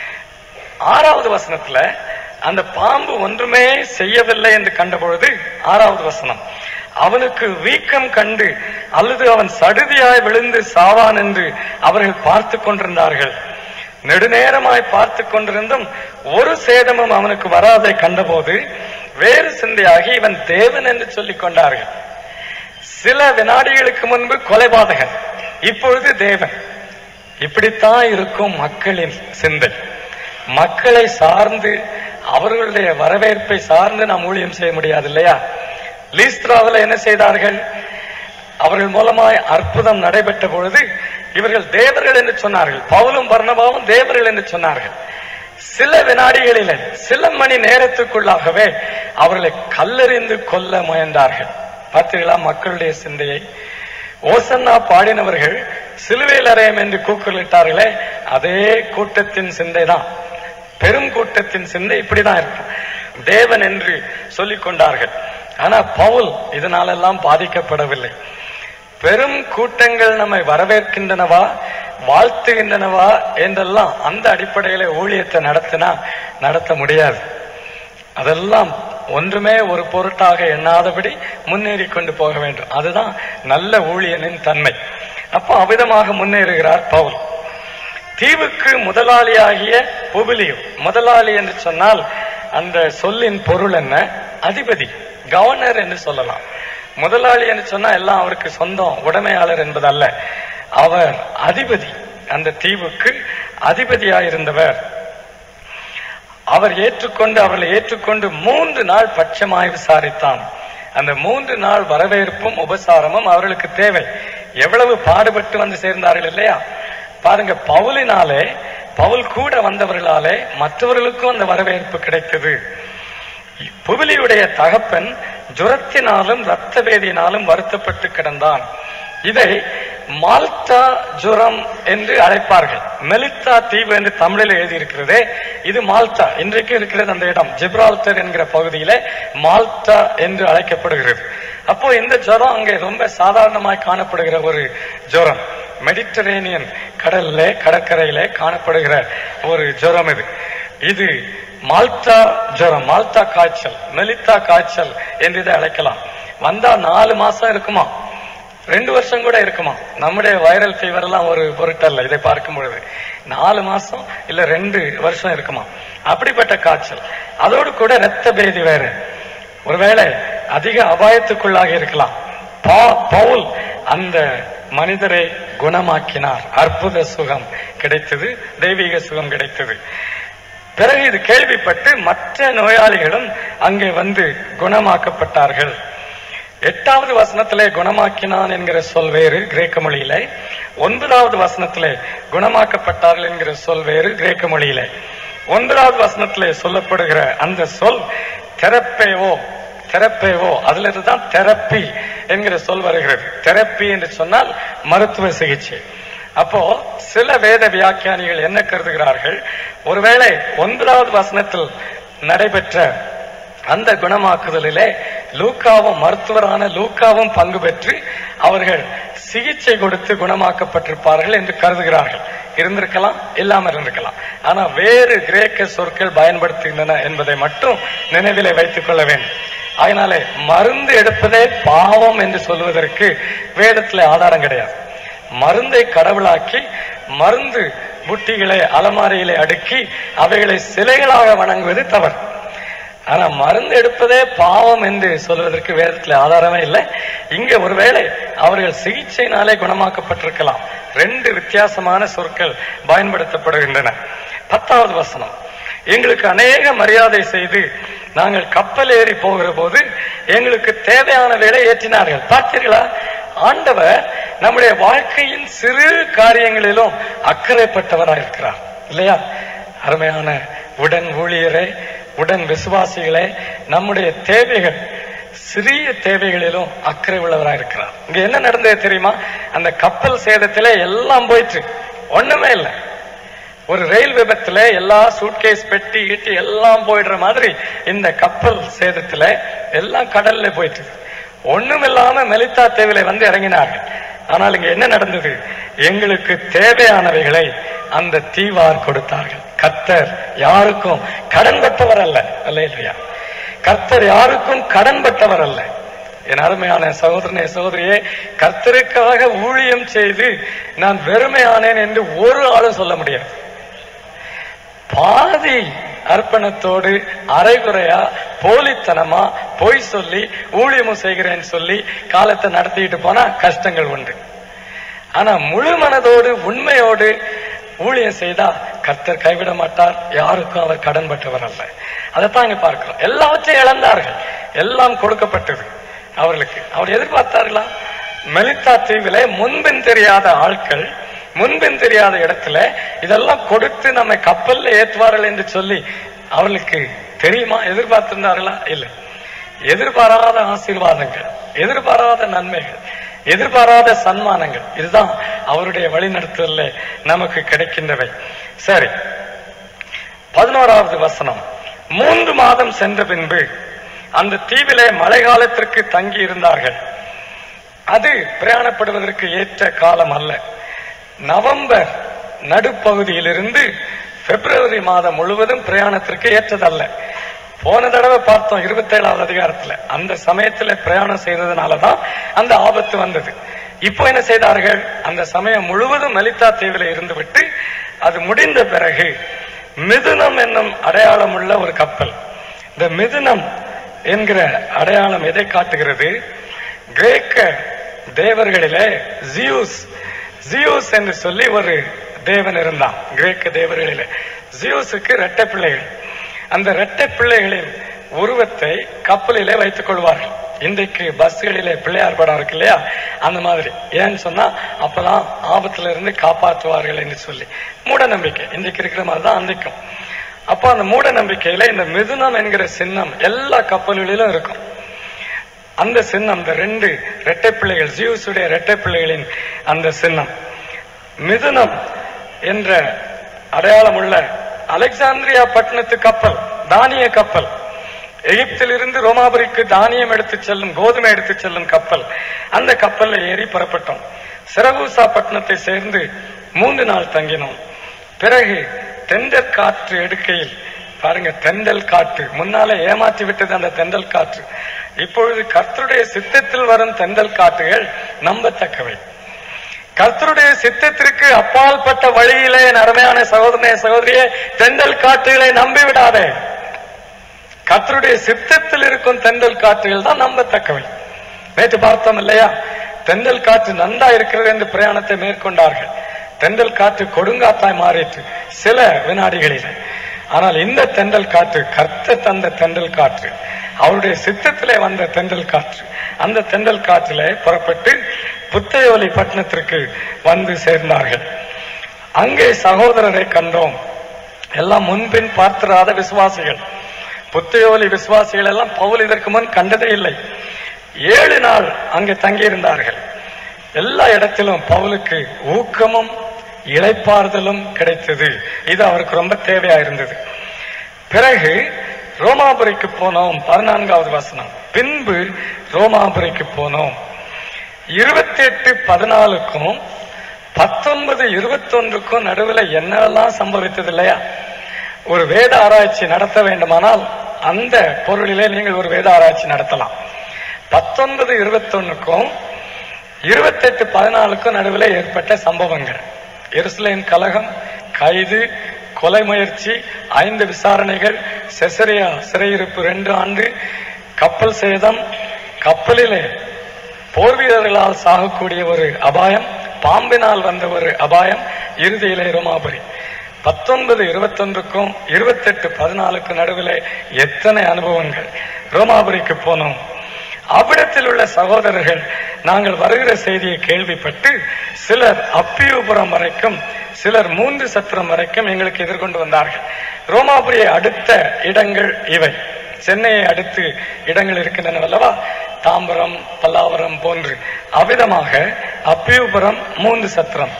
ஆறாவது வசனத்துல அந்த பாம்பு ஒன்றுமே செய்யவில்லை என்று கண்டபொழுது ஆறாவது வசனம் அவனுக்கு வீக்கம் கண்டு அல்லது அவன் சடுதியாய் விழுந்து சாவான் என்று அவர்கள் பார்த்து கொண்டிருந்தார்கள் நெடுநேரமாய் பார்த்து கொண்டிருந்தும் ஒரு சேதமும் அவனுக்கு வராதை கண்டபோது வேறு சிந்தையாகி இவன் தேவன் என்று சொல்லிக் கொண்டார்கள் சில வினாடிகளுக்கு முன்பு கொலைபாதகன் இப்பொழுது தேவன் இப்படித்தான் இருக்கும் மக்களின் சிந்தை மக்களை சார்ந்து அவர்களுடைய வரவேற்பை சார்ந்து நாம் ஊழியம் செய்ய முடியாது இல்லையா லீஸ்திராவில் என்ன செய்தார்கள் அவர்கள் மூலமாய் அற்புதம் நடைபெற்ற பொழுது இவர்கள் தேவர்கள் என்று சொன்னார்கள் பவுலும் பர்ணபாவும் தேவர்கள் என்று சொன்னார்கள் சில வினாடிகளிலே சில மணி நேரத்துக்குள்ளாகவே அவர்களை கல்லறிந்து கொல்ல முயன்றார்கள் பார்த்தீர்களா மக்களுடைய சிந்தையை ஓசன்னா பாடினவர்கள் சிலுவையில் அறையம் என்று கூக்குரலிட்டார்களே அதே கூட்டத்தின் சிந்தைதான் பெரும் கூட்டத்தின் சிந்தை இப்படிதான் இருக்கும் தேவன் என்று சொல்லிக் கொண்டார்கள் ஆனா பவுல் இதனாலெல்லாம் பாதிக்கப்படவில்லை பெரும் கூட்டங்கள் நம்மை வரவேற்கின்றனவா வாழ்த்துகின்றனவா என்றெல்லாம் அந்த அடிப்படையில ஊழியத்தை நடத்தினா நடத்த முடியாது அதெல்லாம் ஒன்றுமே ஒரு பொருட்டாக எண்ணாதபடி முன்னேறி கொண்டு போக வேண்டும் அதுதான் நல்ல ஊழியனின் தன்மை அப்போ அவ்விதமாக முன்னேறுகிறார் பவுல் தீவுக்கு முதலாளியாகிய புபிலியு முதலாளி என்று சொன்னால் அந்த சொல்லின் பொருள் என்ன அதிபதி கவர்னர் என்று சொல்லலாம் முதலாளி என்று சொன்னா எல்லாம் அவருக்கு சொந்தம் உடைமையாளர் என்பதல்ல அவர் அதிபதி அந்த தீவுக்கு அதிபதியாயிருந்தவர் அவர் ஏற்றுக்கொண்டு அவர்களை ஏற்றுக்கொண்டு மூன்று நாள் பட்சமாய் விசாரித்தான் அந்த மூன்று நாள் வரவேற்பும் உபசாரமும் அவர்களுக்கு தேவை எவ்வளவு பாடுபட்டு வந்து சேர்ந்தார்கள் இல்லையா பாருங்க பவுலினாலே பவுல் கூட வந்தவர்களாலே மற்றவர்களுக்கும் அந்த வரவேற்பு கிடைத்தது புவிலியுடைய தகப்பன் ஜுரத்தினாலும் இரத்த வேதியினாலும் வருத்தப்பட்டு கிடந்தான் இதை மால்டா ஜுரம் என்று அழைப்பார்கள் மெலித்தா தீவு என்று தமிழில் எழுதியிருக்கிறதே இது மால்டா இன்றைக்கு இருக்கிறது அந்த இடம் ஜிப்ரால்டர் என்கிற பகுதியில மால்டா என்று அழைக்கப்படுகிறது அப்போ இந்த ஜுரம் அங்கே ரொம்ப சாதாரணமாய் காணப்படுகிற ஒரு ஜுரம் மெடிட்டரேனியன் கடல்ல கடற்கரையில காணப்படுகிற ஒரு ஜுரம் இது இது மால்டா ஜுரம் மால்டா காய்ச்சல் மெலித்தா காய்ச்சல் என்று இதை அழைக்கலாம் வந்தா நாலு மாசம் இருக்குமா ரெண்டு வருஷம் கூட இருக்குமா நம்முடைய வைரல் ஃபீவர் எல்லாம் ஒரு பொருட்டல்ல இதை பார்க்கும் பொழுது நாலு மாசம் இல்ல ரெண்டு வருஷம் இருக்குமா அப்படிப்பட்ட காய்ச்சல் அதோடு கூட இரத்த பேதி வேற ஒருவேளை அதிக அபாயத்துக்குள்ளாக இருக்கலாம் பா- பவுல் அந்த மனிதரை குணமாக்கினார் அற்புத சுகம் கிடைத்தது தெய்வீக சுகம் கிடைத்தது பிறகு இது கேள்விப்பட்டு மற்ற நோயாளிகளும் அங்கே வந்து குணமாக்கப்பட்டார்கள் எட்டாவது வசனத்திலே குணமாக்கினான் என்கிற சொல் வேறு கிரேக்க மொழியிலே ஒன்பதாவது வசனத்திலே குணமாக்கப்பட்டார்கள் என்கிற சொல் வேறு கிரேக்க மொழியிலே ஒன்பதாவது வசனத்திலே சொல்லப்படுகிற அந்த சொல் தெரப்பேவோ தெரப்பேவோ அதுல இருந்துதான் தெரப்பி என்கிற சொல் வருகிறது தெரப்பி என்று சொன்னால் மருத்துவ சிகிச்சை அப்போ சில வேத வியாக்கியானிகள் என்ன கருதுகிறார்கள் ஒருவேளை ஒன்பதாவது வசனத்தில் நடைபெற்ற அந்த குணமாக்குதலிலே லூக்காவும் மருத்துவரான லூக்காவும் பங்கு பெற்று அவர்கள் சிகிச்சை கொடுத்து குணமாக்கப்பட்டிருப்பார்கள் என்று கருதுகிறார்கள் இருந்திருக்கலாம் இல்லாம இருந்திருக்கலாம் ஆனா வேறு கிரேக்க சொற்கள் பயன்படுத்துகின்றன என்பதை மட்டும் நினைவிலே வைத்துக் கொள்ள வேண்டும் அதனாலே மருந்து எடுப்பதே பாவம் என்று சொல்வதற்கு வேதத்திலே ஆதாரம் கிடையாது மருந்தை கடவுளாக்கி மருந்து புட்டிகளை அலமாரியிலே அடுக்கி அவைகளை சிலைகளாக வணங்குவது தவறு ஆனா மருந்து எடுப்பதே பாவம் என்று சொல்வதற்கு வேதத்துல ஆதாரமே இல்லை இங்க ஒருவேளை அவர்கள் சிகிச்சையினாலே குணமாக்கப்பட்டிருக்கலாம் ரெண்டு வித்தியாசமான சொற்கள் பயன்படுத்தப்படுகின்றன பத்தாவது வசனம் எங்களுக்கு அநேக மரியாதை செய்து நாங்கள் கப்பல் ஏறி போகிற போது எங்களுக்கு தேவையான வேலை ஏற்றினார்கள் பார்த்தீர்களா ஆண்டவர் நம்முடைய வாழ்க்கையின் சிறு காரியங்களிலும் அக்கறைப்பட்டவராயிருக்கிறார் இல்லையா அருமையான உடன் ஊழியரே உடன் விசுவாசிகளே நம்முடைய தேவைகள் சிறிய தேவைகளிலும் அக்கறை உள்ளவராக இருக்கிறார் இங்க என்ன நடந்தது தெரியுமா அந்த கப்பல் சேதத்திலே எல்லாம் போயிட்டு ஒண்ணுமே இல்லை ஒரு ரயில் விபத்துல எல்லா சூட்கேஸ் பெட்டி ஈட்டி எல்லாம் போயிடுற மாதிரி இந்த கப்பல் சேதத்துல எல்லாம் கடல்ல போயிட்டு ஒண்ணுமில்லாம மெலித்தா தேவிலை வந்து இறங்கினார்கள் ஆனால் இங்க என்ன நடந்தது எங்களுக்கு தேவையானவைகளை அந்த தீவார் கொடுத்தார்கள் கர்த்தர் யாருக்கும் கடன் பட்டவர் அல்ல அல்ல இல்லையா கர்த்தர் யாருக்கும் கடன் பட்டவர் அல்ல என் அருமையான சகோதரனே சகோதரியே கர்த்தருக்காக ஊழியம் செய்து நான் வெறுமையானேன் என்று ஒரு ஆளும் சொல்ல முடியாது பாதி அர்ப்பணத்தோடு அரைகுறையா போலித்தனமா பொய் சொல்லி ஊழியமும் செய்கிறேன்னு சொல்லி காலத்தை நடத்திட்டு போனா கஷ்டங்கள் உண்டு ஆனா முழு மனதோடு உண்மையோடு ஊழியம் செய்தா கர்த்தர் கைவிட மாட்டார் யாருக்கும் அவர் கடன் பட்டவர் அல்ல அதைத்தான் இங்க பார்க்கிறோம் எல்லாவற்றையும் இழந்தார்கள் எல்லாம் கொடுக்கப்பட்டது அவர்களுக்கு அவர் எதிர்பார்த்தார்களா மெலித்தா தீவிலே முன்பின் தெரியாத ஆட்கள் முன்பின் தெரியாத இடத்துல இதெல்லாம் கொடுத்து நம்மை கப்பல்ல ஏற்றுவார்கள் என்று சொல்லி அவர்களுக்கு தெரியுமா எதிர்பார்த்திருந்தார்களா இல்லை எதிர்பாராத ஆசீர்வாதங்கள் எதிர்பாராத நன்மைகள் எதிர்பாராத சன்மானங்கள் இதுதான் அவருடைய வழிநடத்துதல்ல நமக்கு கிடைக்கின்றவை சரி பதினோராவது வசனம் மூன்று மாதம் சென்ற பின்பு அந்த தீவிலே மழை காலத்திற்கு தங்கி இருந்தார்கள் அது பிரயாணப்படுவதற்கு ஏற்ற காலம் அல்ல நவம்பர் நடுப்பகுதியிலிருந்து பிப்ரவரி மாதம் முழுவதும் பிரயாணத்திற்கு ஏற்றதல்ல போன தடவை பார்த்தோம் இருபத்தேழாவது அதிகாரத்துல அந்த சமயத்துல பிரயாணம் செய்ததுனாலதான் அந்த ஆபத்து வந்தது இப்போ என்ன செய்தார்கள் அந்த சமயம் முழுவதும் மலித்தா தீவில இருந்துவிட்டு அது முடிந்த பிறகு மிதுனம் என்னும் அடையாளம் உள்ள ஒரு கப்பல் இந்த மிதுனம் என்கிற அடையாளம் எதை காட்டுகிறது கிரேக்க தேவர்களிலே ஜியூஸ் ஜியூஸ் என்று சொல்லி ஒரு தேவன் இருந்தான் கிரேக்க தேவர்களிலே ஜியூஸுக்கு இரட்டை பிள்ளைகள் அந்த இரட்டை பிள்ளைகளின் உருவத்தை கப்பலிலே வைத்துக் கொள்வார்கள் இன்றைக்கு பஸ்களிலே பிள்ளையார் படம் இருக்கு இல்லையா அந்த மாதிரி ஏன்னு சொன்னா அப்பதான் ஆபத்துல இருந்து காப்பாற்றுவார்கள் என்று சொல்லி மூட நம்பிக்கை இன்றைக்கு இருக்கிற மாதிரி தான் அன்றைக்கும் அப்போ அந்த மூட நம்பிக்கையில இந்த மிதுனம் என்கிற சின்னம் எல்லா கப்பல்களிலும் இருக்கும் அந்த சின்னம் இந்த ரெண்டு இரட்டை பிள்ளைகள் ஜியூஸுடைய இரட்டை பிள்ளைகளின் அந்த சின்னம் மிதுனம் என்ற அடையாளம் உள்ள அலெக்சாந்திரியா பட்டணத்து கப்பல் தானிய கப்பல் எகிப்திலிருந்து ரோமாபுரிக்கு தானியம் எடுத்து செல்லும் கோதுமை எடுத்து செல்லும் கப்பல் அந்த கப்பல்ல ஏறி புறப்பட்டோம் சிறகூசா பட்டணத்தை சேர்ந்து மூன்று நாள் தங்கினோம் பிறகு தெண்டல் காற்று எடுக்கையில் பாருங்க தெண்டல் காற்று முன்னாலே ஏமாற்றி விட்டது அந்த தெண்டல் காற்று இப்பொழுது கர்த்தருடைய சித்தத்தில் வரும் தெண்டல் காற்றுகள் நம்பத்தக்கவை கர்த்தருடைய சித்தத்திற்கு அப்பால்பட்ட வழியிலே என் அருமையான சகோதரனே சகோதரியே தெண்டல் காற்றுகளை நம்பி விடாதே கர்த்தருடைய சித்தத்தில் இருக்கும் தெண்டல் காற்றுகள் தான் நம்பத்தக்கவை நேற்று பார்த்தோம் இல்லையா தெண்டல் காற்று நன்றா இருக்கிறது என்று பிரயாணத்தை மேற்கொண்டார்கள் தெண்டல் காற்று கொடுங்காத்தாய் மாறிற்று சில வினாடிகளில் ஆனால் இந்த தென்றல் காற்று கர்த்த தந்த தென்றல் காற்று அவருடைய சித்தத்திலே வந்த தென்றல் காற்று அந்த தென்றல் காற்றிலே புறப்பட்டு புத்தையோலி பட்டணத்திற்கு வந்து சேர்ந்தார்கள் அங்கே சகோதரரை கண்டோம் எல்லாம் முன்பின் பார்த்திராத விசுவாசிகள் புத்தையோலி விசுவாசிகள் எல்லாம் பவுல் இதற்கு முன் கண்டதே இல்லை ஏழு நாள் அங்கே தங்கியிருந்தார்கள் எல்லா இடத்திலும் பவுலுக்கு ஊக்கமும் இளைப்பாறுதலும் கிடைத்தது இது அவருக்கு ரொம்ப தேவையா இருந்தது பிறகு ரோமாபுரிக்கு போனோம் பதினான்காவது வசனம் பின்பு ரோமாபுரிக்கு போனோம் இருபத்தி எட்டு பதினாலுக்கும் பத்தொன்பது இருபத்தொன்றுக்கும் நடுவில் என்னெல்லாம் சம்பவித்தது இல்லையா ஒரு வேத ஆராய்ச்சி நடத்த வேண்டுமானால் அந்த பொருளிலே நீங்கள் ஒரு வேத ஆராய்ச்சி நடத்தலாம் பத்தொன்பது இருபத்தொன்னுக்கும் இருபத்தெட்டு பதினாலுக்கும் நடுவில் ஏற்பட்ட சம்பவங்கள் எருசலேம் கலகம் கைது கொலை முயற்சி ஐந்து விசாரணைகள் செசரியா சிறையிருப்பு ரெண்டு ஆண்டு கப்பல் சேதம் கப்பலிலே போர் வீரர்களால் சாகக்கூடிய ஒரு அபாயம் பாம்பினால் வந்த ஒரு அபாயம் இறுதியிலே ரோமாபுரி பத்தொன்பது இருபத்தொன்றுக்கும் இருபத்தெட்டு பதினாலுக்கு நடுவில் எத்தனை அனுபவங்கள் ரோமாபுரிக்கு போனோம் அவ்விடத்தில் உள்ள சகோதரர்கள் நாங்கள் வருகிற செய்தியை கேள்விப்பட்டு சிலர் அப்பியூபுரம் வரைக்கும் சிலர் மூன்று சத்திரம் வரைக்கும் எங்களுக்கு எதிர்கொண்டு வந்தார்கள் ரோமாபுரியை அடுத்த இடங்கள் இவை சென்னையை அடுத்து இடங்கள் இருக்கின்றன அல்லவா தாம்பரம் பல்லாவரம் போன்று அவ்விதமாக அப்பியூபுரம் மூன்று சத்திரம்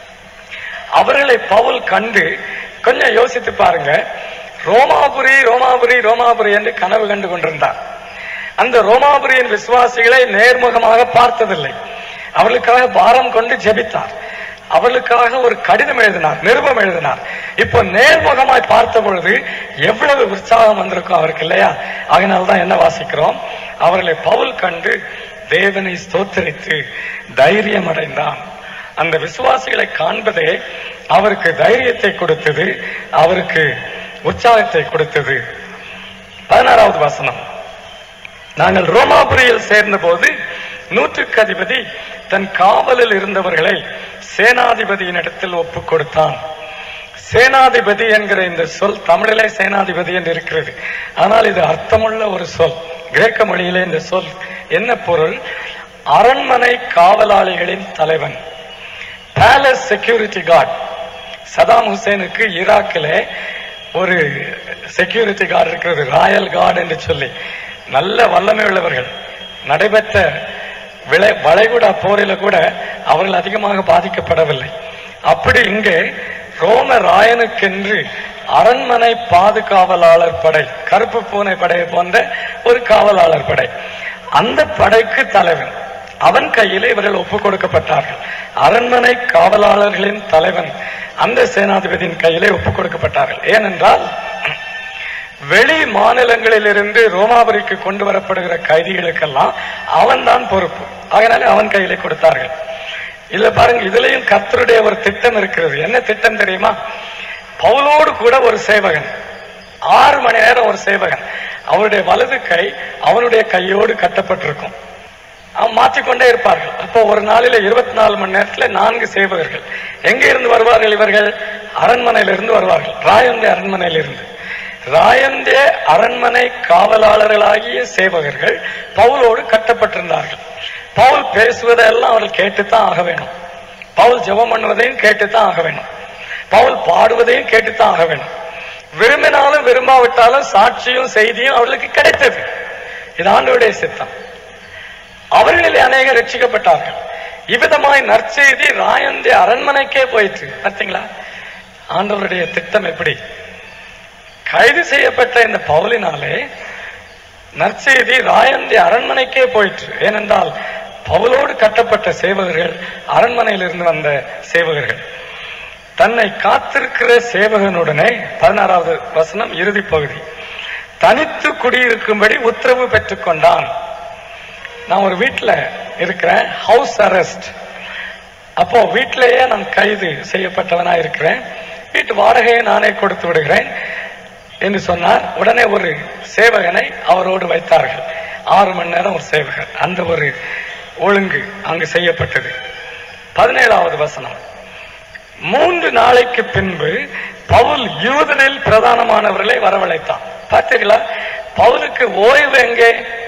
அவர்களை பவுல் கண்டு கொஞ்சம் யோசித்து பாருங்க ரோமாபுரி ரோமாபுரி ரோமாபுரி என்று கனவு கண்டு கொண்டிருந்தார் அந்த ரோமாபுரியின் விசுவாசிகளை நேர்முகமாக பார்த்ததில்லை அவர்களுக்காக பாரம் கொண்டு ஜெபித்தார் அவர்களுக்காக ஒரு கடிதம் எழுதினார் நிருபம் எழுதினார் இப்போ நேர்முகமாய் பார்த்த பொழுது எவ்வளவு உற்சாகம் வந்திருக்கும் அவருக்கு இல்லையா அதனால்தான் என்ன வாசிக்கிறோம் அவர்களை பவுல் கண்டு தேவனை ஸ்தோத்தரித்து தைரியம் அடைந்தான் அந்த விசுவாசிகளை காண்பதே அவருக்கு தைரியத்தை கொடுத்தது அவருக்கு உற்சாகத்தை கொடுத்தது பதினாறாவது வசனம் நாங்கள் ரோமாபுரியில் சேர்ந்த போது நூற்றுக்கு அதிபதி தன் காவலில் இருந்தவர்களை சேனாதிபதியின் இடத்தில் ஒப்புக் கொடுத்தான் சேனாதிபதி என்கிற இந்த சொல் தமிழிலே சேனாதிபதி என்று இருக்கிறது ஆனால் இது அர்த்தமுள்ள ஒரு சொல் கிரேக்க மொழியிலே இந்த சொல் என்ன பொருள் அரண்மனை காவலாளிகளின் தலைவன் பேலஸ் செக்யூரிட்டி கார்டு சதாம் ஹுசேனுக்கு ஈராக்கிலே ஒரு செக்யூரிட்டி கார்டு இருக்கிறது ராயல் கார்டு என்று சொல்லி நல்ல வல்லமை உள்ளவர்கள் நடைபெற்ற விளை வளைகுடா போரில கூட அவர்கள் அதிகமாக பாதிக்கப்படவில்லை அப்படி இங்கே ரோம ராயனுக்கென்று அரண்மனை பாதுகாவலாளர் படை கருப்பு பூனை படையை போன்ற ஒரு காவலாளர் படை அந்த படைக்கு தலைவன் அவன் கையிலே இவர்கள் ஒப்புக் கொடுக்கப்பட்டார்கள் அரண்மனை காவலாளர்களின் தலைவன் அந்த சேனாதிபதியின் கையிலே ஒப்புக் கொடுக்கப்பட்டார்கள் ஏனென்றால் வெளி மாநிலங்களிலிருந்து ரோமாபுரிக்கு கொண்டு வரப்படுகிற கைதிகளுக்கெல்லாம் அவன்தான் பொறுப்பு அதனால அவன் கையிலே கொடுத்தார்கள் இல்ல பாருங்க இதுலயும் கர்த்தருடைய ஒரு திட்டம் இருக்கிறது என்ன திட்டம் தெரியுமா பவுலோடு கூட ஒரு சேவகன் ஆறு மணி நேரம் ஒரு சேவகன் அவருடைய வலது கை அவனுடைய கையோடு கட்டப்பட்டிருக்கும் அவன் மாற்றிக்கொண்டே இருப்பார்கள் அப்போ ஒரு நாளில இருபத்தி நாலு மணி நேரத்துல நான்கு சேவகர்கள் எங்க இருந்து வருவார்கள் இவர்கள் அரண்மனையிலிருந்து வருவார்கள் ராயந்தே அரண்மனையிலிருந்து ராயந்தே அரண்மனை காவலாளர்களாகிய சேவகர்கள் பவுலோடு கட்டப்பட்டிருந்தார்கள் பவுல் பேசுவதெல்லாம் அவர்கள் கேட்டுத்தான் ஆக வேணும் பவுல் ஜெபம் பண்ணுவதையும் கேட்டுத்தான் ஆக வேணும் பவுல் பாடுவதையும் கேட்டுத்தான் ஆக வேணும் விரும்பினாலும் விரும்பாவிட்டாலும் சாட்சியும் செய்தியும் அவர்களுக்கு கிடைத்தது இது ஆண்டவருடைய சித்தம் அவர்களிலே அநேகர் ரட்சிக்கப்பட்டார்கள் இவ்விதமாய் நற்செய்தி ராயந்தே அரண்மனைக்கே போயிற்று பார்த்தீங்களா ஆண்டவருடைய திட்டம் எப்படி கைது செய்யப்பட்ட இந்த பவுலினாலே நற்செய்தி ராயந்தி அரண்மனைக்கே போயிற்று ஏனென்றால் பவுலோடு கட்டப்பட்ட சேவகர்கள் அரண்மனையிலிருந்து வந்த சேவகர்கள் தன்னை காத்திருக்கிற சேவகனுடனே பதினாறாவது வசனம் இறுதி பகுதி தனித்து குடியிருக்கும்படி உத்தரவு பெற்றுக் கொண்டான் நான் ஒரு வீட்டுல இருக்கிறேன் ஹவுஸ் அரெஸ்ட் அப்போ வீட்டிலேயே நான் கைது செய்யப்பட்டவனா இருக்கிறேன் வீட்டு வாடகையை நானே கொடுத்து விடுகிறேன் என்று சொன்னார் உடனே ஒரு சேவகனை அவரோடு வைத்தார்கள் ஆறு மணி நேரம் ஒரு சேவகர் அந்த ஒரு ஒழுங்கு அங்கு செய்யப்பட்டது பதினேழாவது வசனம் மூன்று நாளைக்கு பின்பு பவுல் யூதனில் பிரதானமானவர்களை வரவழைத்தான் பார்த்தீங்களா பவுலுக்கு ஓய்வு எங்கே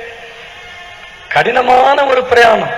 கடினமான ஒரு பிரயாணம்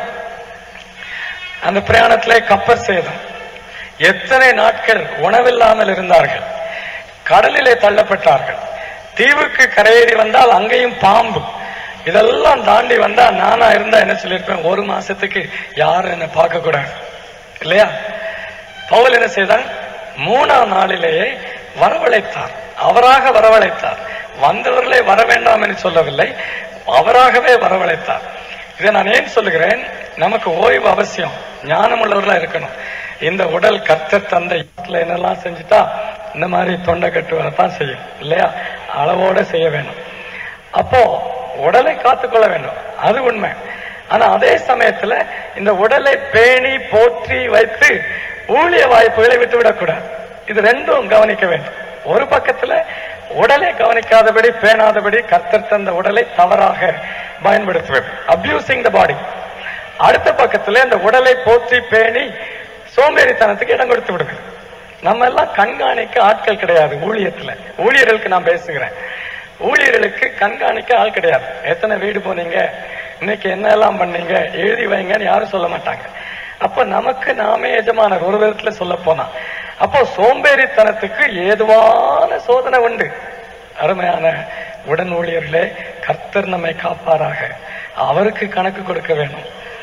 அந்த பிரயாணத்திலே கப்பல் சேதம் எத்தனை நாட்கள் உணவில்லாமல் இருந்தார்கள் கடலிலே தள்ளப்பட்டார்கள் தீவுக்கு கரையேறி வந்தால் அங்கேயும் பாம்பு இதெல்லாம் தாண்டி வந்தா நானா இருந்தா என்ன சொல்லியிருப்பேன் ஒரு மாசத்துக்கு யாரும் என்ன பார்க்க கூடாது இல்லையா பவுல் என்ன செய்தார் மூணாம் நாளிலேயே வரவழைத்தார் அவராக வரவழைத்தார் வந்தவர்களே வர வேண்டாம் என்று சொல்லவில்லை அவராகவே வரவழைத்தார் இதை நான் ஏன் சொல்லுகிறேன் நமக்கு ஓய்வு அவசியம் ஞானம் உள்ளவர்களா இருக்கணும் இந்த உடல் கத்த தந்தை வீட்டுல என்னெல்லாம் செஞ்சுட்டா இந்த மாதிரி தொண்டை கட்டுவதான் செய்யும் இல்லையா அளவோட செய்ய வேண்டும் அப்போ உடலை காத்துக்கொள்ள வேண்டும் அது உண்மை ஆனா அதே சமயத்துல இந்த உடலை பேணி போற்றி வைத்து ஊழிய வாய்ப்புகளை விட்டுவிடக்கூடாது இது ரெண்டும் கவனிக்க வேண்டும் ஒரு பக்கத்துல உடலை கவனிக்காதபடி பேணாதபடி கர்த்தர் தந்த உடலை தவறாக பயன்படுத்துவது அபியூசிங் த பாடி அடுத்த பக்கத்துல இந்த உடலை போற்றி பேணி சோம்பேறித்தனத்துக்கு இடம் கொடுத்து விடுவது நம்ம எல்லாம் கண்காணிக்க ஆட்கள் கிடையாது ஊழியத்துல ஊழியர்களுக்கு நான் பேசுகிறேன் ஊழியர்களுக்கு கண்காணிக்க ஆள் கிடையாது எத்தனை வீடு போனீங்க இன்னைக்கு என்ன எல்லாம் பண்ணீங்க எழுதி வைங்கன்னு யாரும் சொல்ல மாட்டாங்க அப்ப நமக்கு நாமே எஜமானர் ஒரு விதத்துல சொல்ல போனா அப்போ சோம்பேறித்தனத்துக்கு ஏதுவான சோதனை உண்டு அருமையான உடன் ஊழியர்களே கர்த்தர் நம்மை காப்பாராக அவருக்கு கணக்கு கொடுக்க வேணும்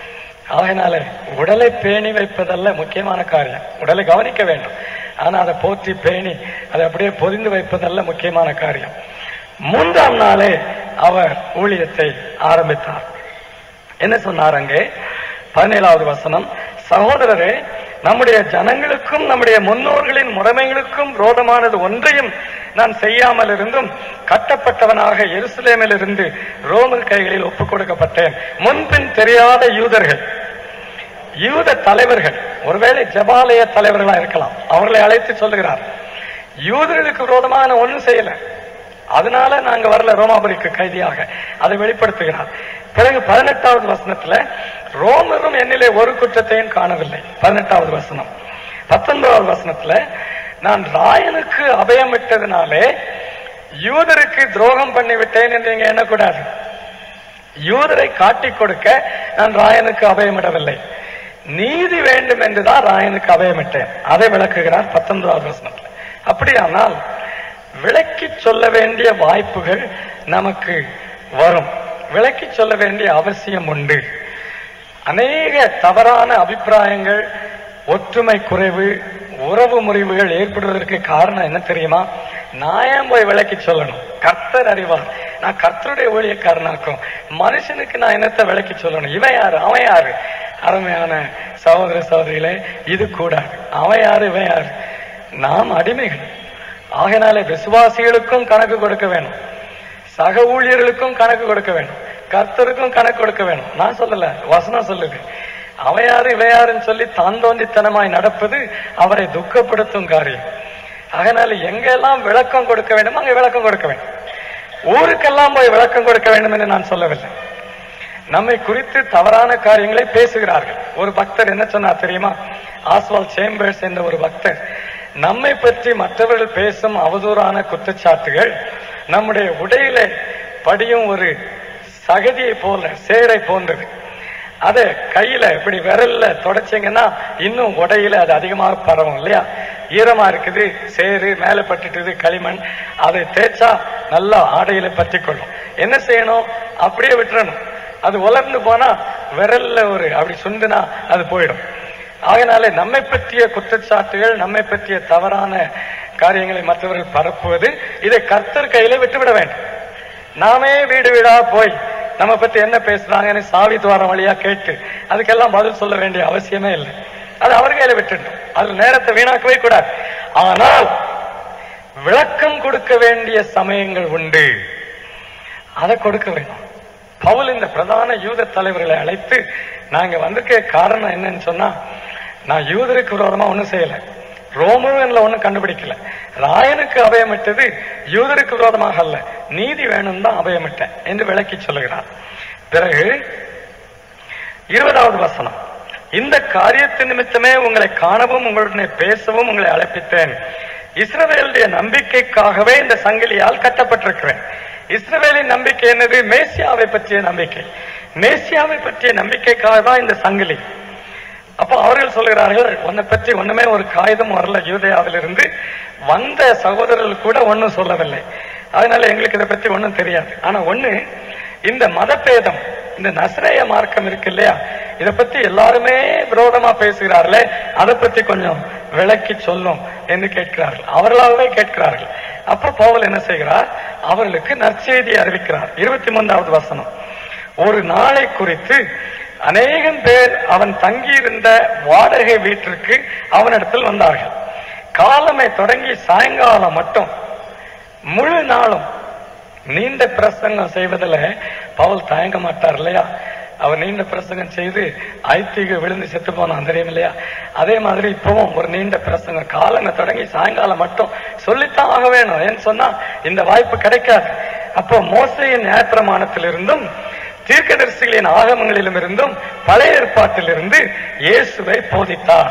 அதனால உடலை பேணி வைப்பதல்ல முக்கியமான காரியம் உடலை கவனிக்க வேண்டும் ஆனா அதை போற்றி பேணி அதை அப்படியே பொதிந்து வைப்பதல்ல முக்கியமான காரியம் மூன்றாம் நாளே அவர் ஊழியத்தை ஆரம்பித்தார் என்ன சொன்னார் அங்கே பதினேழாவது வசனம் சகோதரரே நம்முடைய ஜனங்களுக்கும் நம்முடைய முன்னோர்களின் முறைமைகளுக்கும் விரோதமானது ஒன்றையும் நான் செய்யாமல் இருந்தும் கட்டப்பட்டவனாக எருசலேமில் இருந்து ரோமர் கைகளில் ஒப்புக் கொடுக்கப்பட்டேன் முன்பின் தெரியாத யூதர்கள் யூத தலைவர்கள் ஒருவேளை ஜபாலய தலைவர்களா இருக்கலாம் அவர்களை அழைத்து சொல்லுகிறார் யூதர்களுக்கு விரோதமான ஒன்றும் செய்யல அதனால நாங்க வரல ரோமாபுரிக்கு கைதியாக அதை வெளிப்படுத்துகிறார் பிறகு பதினெட்டாவது வசனத்துல ரோமரும் என்னிலே ஒரு குற்றத்தையும் காணவில்லை பதினெட்டாவது வசனம் பத்தொன்பதாவது வசனத்துல நான் ராயனுக்கு அபயமிட்டதுனாலே யூதருக்கு துரோகம் பண்ணி விட்டேன் என்று நீங்க எண்ணக்கூடாது யூதரை காட்டிக் கொடுக்க நான் ராயனுக்கு அபயமிடவில்லை நீதி வேண்டும் என்றுதான் ராயனுக்கு அபயமிட்டேன் அதை விளக்குகிறார் பத்தொன்பதாவது வசனத்துல அப்படியானால் விளக்கி சொல்ல வேண்டிய வாய்ப்புகள் நமக்கு வரும் விளக்கி சொல்ல வேண்டிய அவசியம் உண்டு அநேக தவறான அபிப்பிராயங்கள் ஒற்றுமை குறைவு உறவு முறிவுகள் ஏற்படுவதற்கு காரணம் என்ன தெரியுமா நான் ஏன் போய் விளக்கி சொல்லணும் கர்த்தர் அறிவார் நான் கர்த்தருடைய ஊழியக்காரனாக்கும் மனுஷனுக்கு நான் என்னத்தை விளக்கி சொல்லணும் இவன் யாரு அவன் யாரு அருமையான சகோதர சகோதரிகளே இது கூடாது அவன் யாரு இவன் யாரு நாம் அடிமைகள் ஆகையினாலே விசுவாசிகளுக்கும் கணக்கு கொடுக்க வேணும் சக ஊழியர்களுக்கும் கணக்கு கொடுக்க வேணும் கர்த்தருக்கும் கணக்கு கொடுக்க வேணும் நான் சொல்லல வசனம் சொல்லுது அவன் யாரு இவன் யாருன்னு சொல்லி தான் தோன்றித்தனமாய் நடப்பது அவரை துக்கப்படுத்தும் காரியம் அதனால எங்கெல்லாம் விளக்கம் கொடுக்க வேண்டுமோ அங்க விளக்கம் கொடுக்க வேண்டும் ஊருக்கெல்லாம் போய் விளக்கம் கொடுக்க வேண்டும் என்று நான் சொல்லவில்லை நம்மை குறித்து தவறான காரியங்களை பேசுகிறார்கள் ஒரு பக்தர் என்ன சொன்னார் தெரியுமா ஆஸ்வால் சேம்பர்ஸ் என்ற ஒரு பக்தர் நம்மை பற்றி மற்றவர்கள் பேசும் அவதூறான குற்றச்சாட்டுகள் நம்முடைய உடையில படியும் ஒரு சகதியை போல சேரை போன்றது அத கையில இப்படி விரல்ல தொடச்சிங்கன்னா இன்னும் உடையில அது அதிகமாக பரவும் இல்லையா ஈரமா இருக்குது சேரு மேல பட்டுட்டுது களிமண் அதை தேய்ச்சா நல்லா ஆடையில பற்றி கொள்ளும் என்ன செய்யணும் அப்படியே விட்டுறணும் அது உலர்ந்து போனா விரல்ல ஒரு அப்படி சுண்டுனா அது போயிடும் ஆகையினாலே நம்மை பற்றிய குற்றச்சாட்டுகள் நம்மை பற்றிய தவறான காரியங்களை மற்றவர்கள் பரப்புவது இதை கர்த்தர் கையில விட்டுவிட வேண்டும் நாமே வீடு வீடா போய் நம்ம பத்தி என்ன பேசுறாங்கன்னு சாவி துவாரம் வழியா கேட்டு அதுக்கெல்லாம் பதில் சொல்ல வேண்டிய அவசியமே இல்லை அது அவர் கையில விட்டுடணும் அது நேரத்தை வீணாக்கவே கூடாது ஆனால் விளக்கம் கொடுக்க வேண்டிய சமயங்கள் உண்டு அதை கொடுக்க வேணும் பவுல் இந்த பிரதான யூத தலைவர்களை அழைத்து நாங்க வந்திருக்க காரணம் என்னன்னு சொன்னா நான் யூதருக்கு விரோதமா ஒண்ணும் செய்யல ரோமன்ல ஒண்ணும் கண்டுபிடிக்கல ராயனுக்கு அபயமிட்டது யூதருக்கு விரோதமாக அல்ல நீதி வேணும் தான் அபயமிட்டேன் என்று விளக்கி சொல்லுகிறார் பிறகு இருபதாவது வசனம் இந்த காரியத்தின் நிமித்தமே உங்களை காணவும் உங்களுடனே பேசவும் உங்களை அழைப்பித்தேன் இஸ்ரவேலுடைய நம்பிக்கைக்காகவே இந்த சங்கிலியால் கட்டப்பட்டிருக்கிறேன் இஸ்ரவேலின் நம்பிக்கை என்னது மேசியாவை பற்றிய நம்பிக்கை மேசியாவை பற்றிய நம்பிக்கைக்காக தான் இந்த சங்கிலி அப்போ அவர்கள் சொல்கிறார்கள் உன்னை பற்றி ஒண்ணுமே ஒரு காகிதம் வரல யூதயாவிலிருந்து வந்த சகோதரர்கள் கூட ஒண்ணும் சொல்லவில்லை அதனால எங்களுக்கு இதை பத்தி ஒண்ணும் தெரியாது ஆனா ஒண்ணு இந்த மதபேதம் இந்த நசரேய மார்க்கம் இருக்கு இல்லையா இத பத்தி எல்லாருமே விரோதமா பேசுகிறார்களே அதை பத்தி கொஞ்சம் விளக்கி சொல்லும் என்று கேட்கிறார்கள் அவர்களாகவே கேட்கிறார்கள் அப்ப பவுல் என்ன செய்கிறார் அவர்களுக்கு நற்செய்தி அறிவிக்கிறார் இருபத்தி மூன்றாவது வசனம் ஒரு நாளை குறித்து அநேகம் பேர் அவன் தங்கியிருந்த வாடகை வீட்டிற்கு அவனிடத்தில் வந்தார்கள் காலமே தொடங்கி சாயங்காலம் மட்டும் முழு நாளும் நீண்ட பிரசங்கம் செய்வதில் பவுல் தயங்க மாட்டார் இல்லையா அவர் நீண்ட பிரசங்கம் செய்து ஐத்திக விழுந்து செத்து போனான் தெரியும் இல்லையா அதே மாதிரி இப்பவும் ஒரு நீண்ட பிரசங்கம் காலங்க தொடங்கி சாயங்காலம் மட்டும் சொல்லித்தான் ஆக வேணும் ஏன்னு சொன்னா இந்த வாய்ப்பு கிடைக்காது அப்போ மோசையின் நியாயப்பிரமாணத்திலிருந்தும் தீர்க்கதரிசிகளின் ஆகமங்களிலும் இருந்தும் பழைய ஏற்பாட்டிலிருந்து இயேசுவை போதித்தார்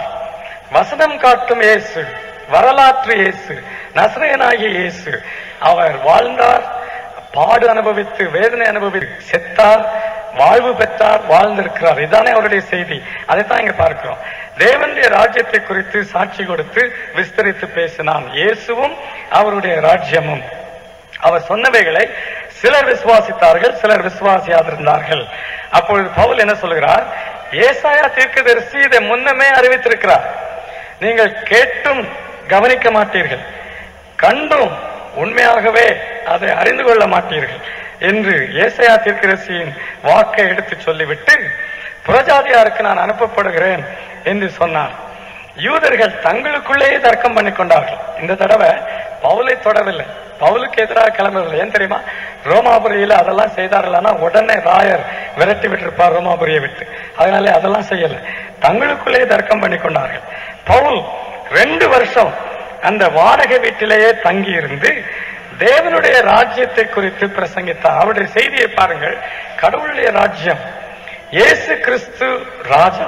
வசனம் காட்டும் இயேசு வரலாற்று இயேசு நசரேனாகிய இயேசு அவர் வாழ்ந்தார் பாடு அனுபவித்து வேதனை அனுபவித்து செத்தார் வாழ்வு பெற்றார் வாழ்ந்திருக்கிறார் இதானே அவருடைய செய்தி அதைத்தான் இங்க பார்க்கிறோம் தேவனுடைய ராஜ்யத்தை குறித்து சாட்சி கொடுத்து விஸ்தரித்து பேசினான் இயேசுவும் அவருடைய ராஜ்யமும் அவர் சொன்னவைகளை சிலர் விசுவாசித்தார்கள் சிலர் விசுவாசியாதிருந்தார்கள் அப்பொழுது பவுல் என்ன சொல்கிறார் ஏசாயா தீர்க்கதரிசி இதை முன்னமே அறிவித்திருக்கிறார் நீங்கள் கேட்டும் கவனிக்க மாட்டீர்கள் கண்டும் உண்மையாகவே அதை அறிந்து கொள்ள மாட்டீர்கள் என்று ஏசாயா தீர்க்கதரிசியின் வாக்கை எடுத்து சொல்லிவிட்டு புறஜாதியாருக்கு நான் அனுப்பப்படுகிறேன் என்று சொன்னார் யூதர்கள் தங்களுக்குள்ளேயே தர்க்கம் பண்ணி கொண்டார்கள் இந்த தடவை பவுலை தொடவில்லை பவுலுக்கு எதிராக கிளம்பவில்லை ஏன் தெரியுமா ரோமாபுரியில அதெல்லாம் செய்தார்களானா உடனே ராயர் விரட்டி விட்டிருப்பார் ரோமாபுரியை விட்டு அதனாலே அதெல்லாம் செய்யல தங்களுக்குள்ளேயே தர்க்கம் பண்ணி கொண்டார்கள் பவுல் ரெண்டு வருஷம் அந்த வாடகை வீட்டிலேயே தங்கி இருந்து தேவனுடைய ராஜ்யத்தை குறித்து பிரசங்கித்தார் அவருடைய செய்தியை பாருங்கள் கடவுளுடைய ராஜ்யம் இயேசு கிறிஸ்து ராஜா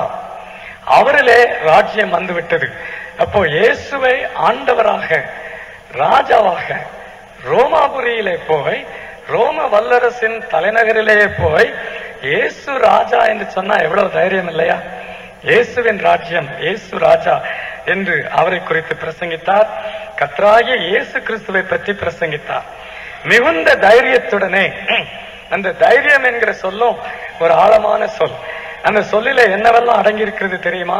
அவரிலே ராஜ்யம் வந்துவிட்டது அப்போ இயேசுவை ஆண்டவராக ராஜாவாக ரோமாபுரியிலே போய் ரோம வல்லரசின் தலைநகரிலே போய் இயேசு ராஜா என்று சொன்னா எவ்வளவு தைரியம் இல்லையா இயேசுவின் ராஜ்யம் இயேசு ராஜா என்று அவரை குறித்து பிரசங்கித்தார் கத்ராகிய இயேசு கிறிஸ்துவை பற்றி பிரசங்கித்தார் மிகுந்த தைரியத்துடனே அந்த தைரியம் என்கிற சொல்லும் ஒரு ஆழமான சொல் அந்த சொல்லில என்னவெல்லாம் அடங்கி இருக்கிறது தெரியுமா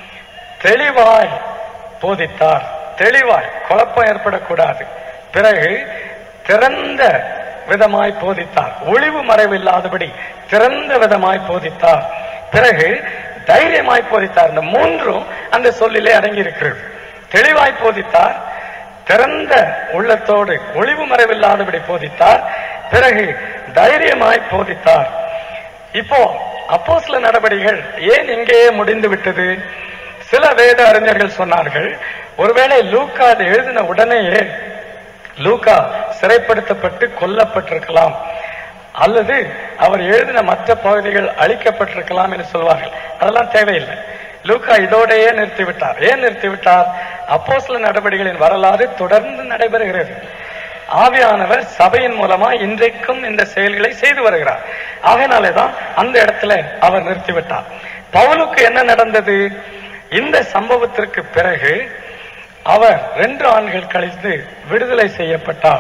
தெளிவாய் போதித்தார் தெளிவாய் குழப்பம் ஏற்படக்கூடாது பிறகு திறந்த விதமாய் போதித்தார் ஒளிவு மறைவு இல்லாதபடி திறந்த விதமாய் போதித்தார் பிறகு தைரியமாய் போதித்தார் இந்த மூன்றும் அந்த சொல்லிலே அடங்கி இருக்கிறது தெளிவாய் போதித்தார் திறந்த உள்ளத்தோடு ஒளிவு மறைவில்லாதபடி போதித்தார் பிறகு தைரியமாய் போதித்தார் இப்போ அப்போ சில நடவடிக்கைகள் ஏன் இங்கேயே முடிந்து விட்டது சில வேத அறிஞர்கள் சொன்னார்கள் ஒருவேளை லூக்கா அதை எழுதின உடனேயே லூக்கா சிறைப்படுத்தப்பட்டு கொல்லப்பட்டிருக்கலாம் அல்லது அவர் எழுதின மற்ற பகுதிகள் அழிக்கப்பட்டிருக்கலாம் என்று சொல்வார்கள் அதெல்லாம் தேவையில்லை லூக்கா இதோடையே நிறுத்திவிட்டார் ஏன் நிறுத்திவிட்டார் அப்போ சில நடவடிக்கைகளின் வரலாறு தொடர்ந்து நடைபெறுகிறது ஆவியானவர் சபையின் மூலமா இன்றைக்கும் இந்த செயல்களை செய்து வருகிறார் ஆகையினாலேதான் அந்த இடத்துல அவர் நிறுத்திவிட்டார் பவுலுக்கு என்ன நடந்தது இந்த சம்பவத்திற்கு பிறகு அவர் ரெண்டு ஆண்டுகள் கழித்து விடுதலை செய்யப்பட்டார்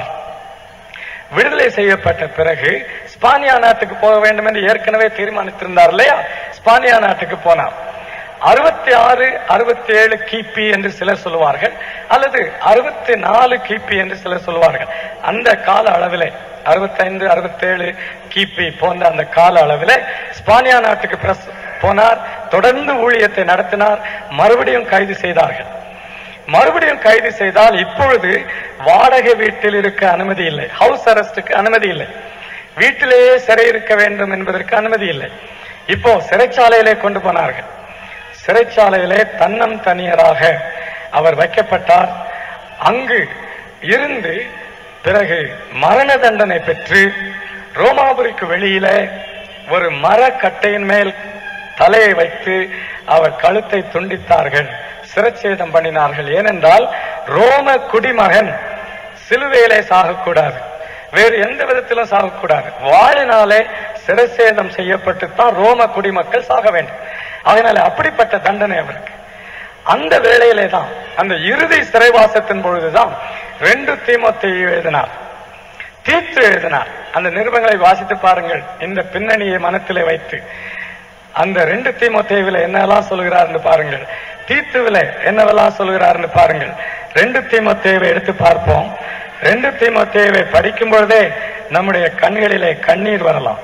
விடுதலை செய்யப்பட்ட பிறகு ஸ்பானியா நாட்டுக்கு போக வேண்டும் என்று ஏற்கனவே தீர்மானித்திருந்தார் இல்லையா ஸ்பானியா நாட்டுக்கு போனார் அறுபத்தி ஆறு அறுபத்தி ஏழு கிபி என்று சிலர் சொல்லுவார்கள் அல்லது அறுபத்தி நாலு கிபி என்று சிலர் சொல்லுவார்கள் அந்த கால அளவிலே அறுபத்தைந்து அறுபத்தேழு கிபி போன்ற அந்த கால அளவிலே ஸ்பானியா நாட்டுக்கு பிரஸ் போனார் தொடர்ந்து ஊழியத்தை நடத்தினார் மறுபடியும் கைது செய்தார்கள் மறுபடியும் கைது செய்தால் இப்பொழுது வாடகை வீட்டில் இருக்க அனுமதி இல்லை ஹவுஸ் அரெஸ்டுக்கு அனுமதி இல்லை வீட்டிலேயே சிறை இருக்க வேண்டும் என்பதற்கு அனுமதி இல்லை இப்போ சிறைச்சாலையிலே கொண்டு போனார்கள் சிறைச்சாலையிலே தன்னம் தனியராக அவர் வைக்கப்பட்டார் அங்கு இருந்து பிறகு மரண தண்டனை பெற்று ரோமாபுரிக்கு வெளியிலே ஒரு மரக்கட்டையின் மேல் தலையை வைத்து அவர் கழுத்தை துண்டித்தார்கள் சிரச்சேதம் பண்ணினார்கள் ஏனென்றால் ரோம குடிமகன் சிலுவையிலே சாகக்கூடாது வேறு எந்த விதத்திலும் சாகக்கூடாது வாழினாலே சிரச்சேதம் செய்யப்பட்டு தான் ரோம குடிமக்கள் சாக வேண்டும் அதனால அப்படிப்பட்ட தண்டனை அவருக்கு அந்த வேளையிலே தான் அந்த இறுதி சிறைவாசத்தின் பொழுதுதான் ரெண்டு தீமத்தை எழுதினார் தீர்த்து எழுதினார் அந்த நிருபங்களை வாசித்து பாருங்கள் இந்த பின்னணியை மனத்திலே வைத்து அந்த ரெண்டு தீமோத்தேவில என்னெல்லாம் சொல்கிறார்னு பாருங்கள் தீத்துவில என்னவெல்லாம் சொல்கிறார்னு பாருங்கள் ரெண்டு தீமோத்தேவை எடுத்து பார்ப்போம் ரெண்டு தீமோத்தேவை படிக்கும் பொழுதே நம்முடைய கண்களிலே கண்ணீர் வரலாம்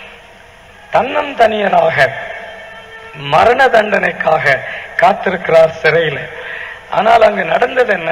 தன்னம் தனியனாக மரண தண்டனைக்காக காத்திருக்கிறார் சிறையில் ஆனால் அங்கு நடந்தது என்ன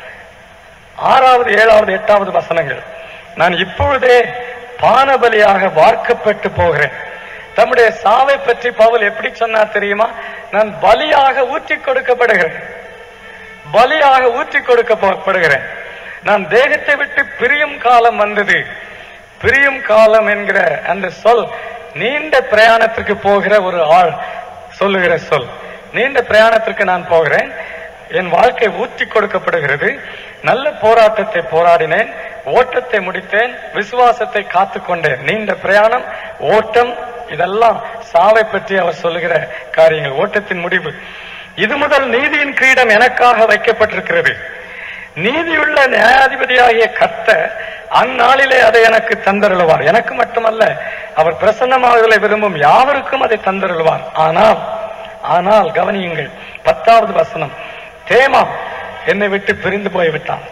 ஆறாவது ஏழாவது எட்டாவது வசனங்கள் நான் இப்பொழுதே பானபலியாக வார்க்கப்பட்டு போகிறேன் தம்முடைய சாவை பற்றி பவுல் எப்படி சொன்னார் தெரியுமா நான் பலியாக ஊற்றி கொடுக்கப்படுகிறேன் பலியாக ஊற்றி கொடுக்கப்படுகிறேன் நான் தேகத்தை விட்டு பிரியும் காலம் வந்தது பிரியும் காலம் என்கிற அந்த சொல் நீண்ட பிரயாணத்திற்கு போகிற ஒரு ஆள் சொல்லுகிற சொல் நீண்ட பிரயாணத்திற்கு நான் போகிறேன் என் வாழ்க்கை ஊற்றி கொடுக்கப்படுகிறது நல்ல போராட்டத்தை போராடினேன் ஓட்டத்தை முடித்தேன் விசுவாசத்தை காத்துக்கொண்டேன் நீண்ட பிரயாணம் ஓட்டம் இதெல்லாம் சாவை பற்றி அவர் சொல்லுகிற காரியங்கள் ஓட்டத்தின் முடிவு இது முதல் நீதியின் கிரீடம் எனக்காக வைக்கப்பட்டிருக்கிறது நீதியுள்ள நியாயாதிபதியாகிய கர்த்தர் அந்நாளிலே அதை எனக்கு தந்தருளுவார் எனக்கு மட்டுமல்ல அவர் பிரசன்னமாகலை விரும்பும் யாவருக்கும் அதை தந்தருளுவார் ஆனால் ஆனால் கவனியுங்கள் பத்தாவது வசனம் தேமா என்னை விட்டு பிரிந்து போய்விட்டான்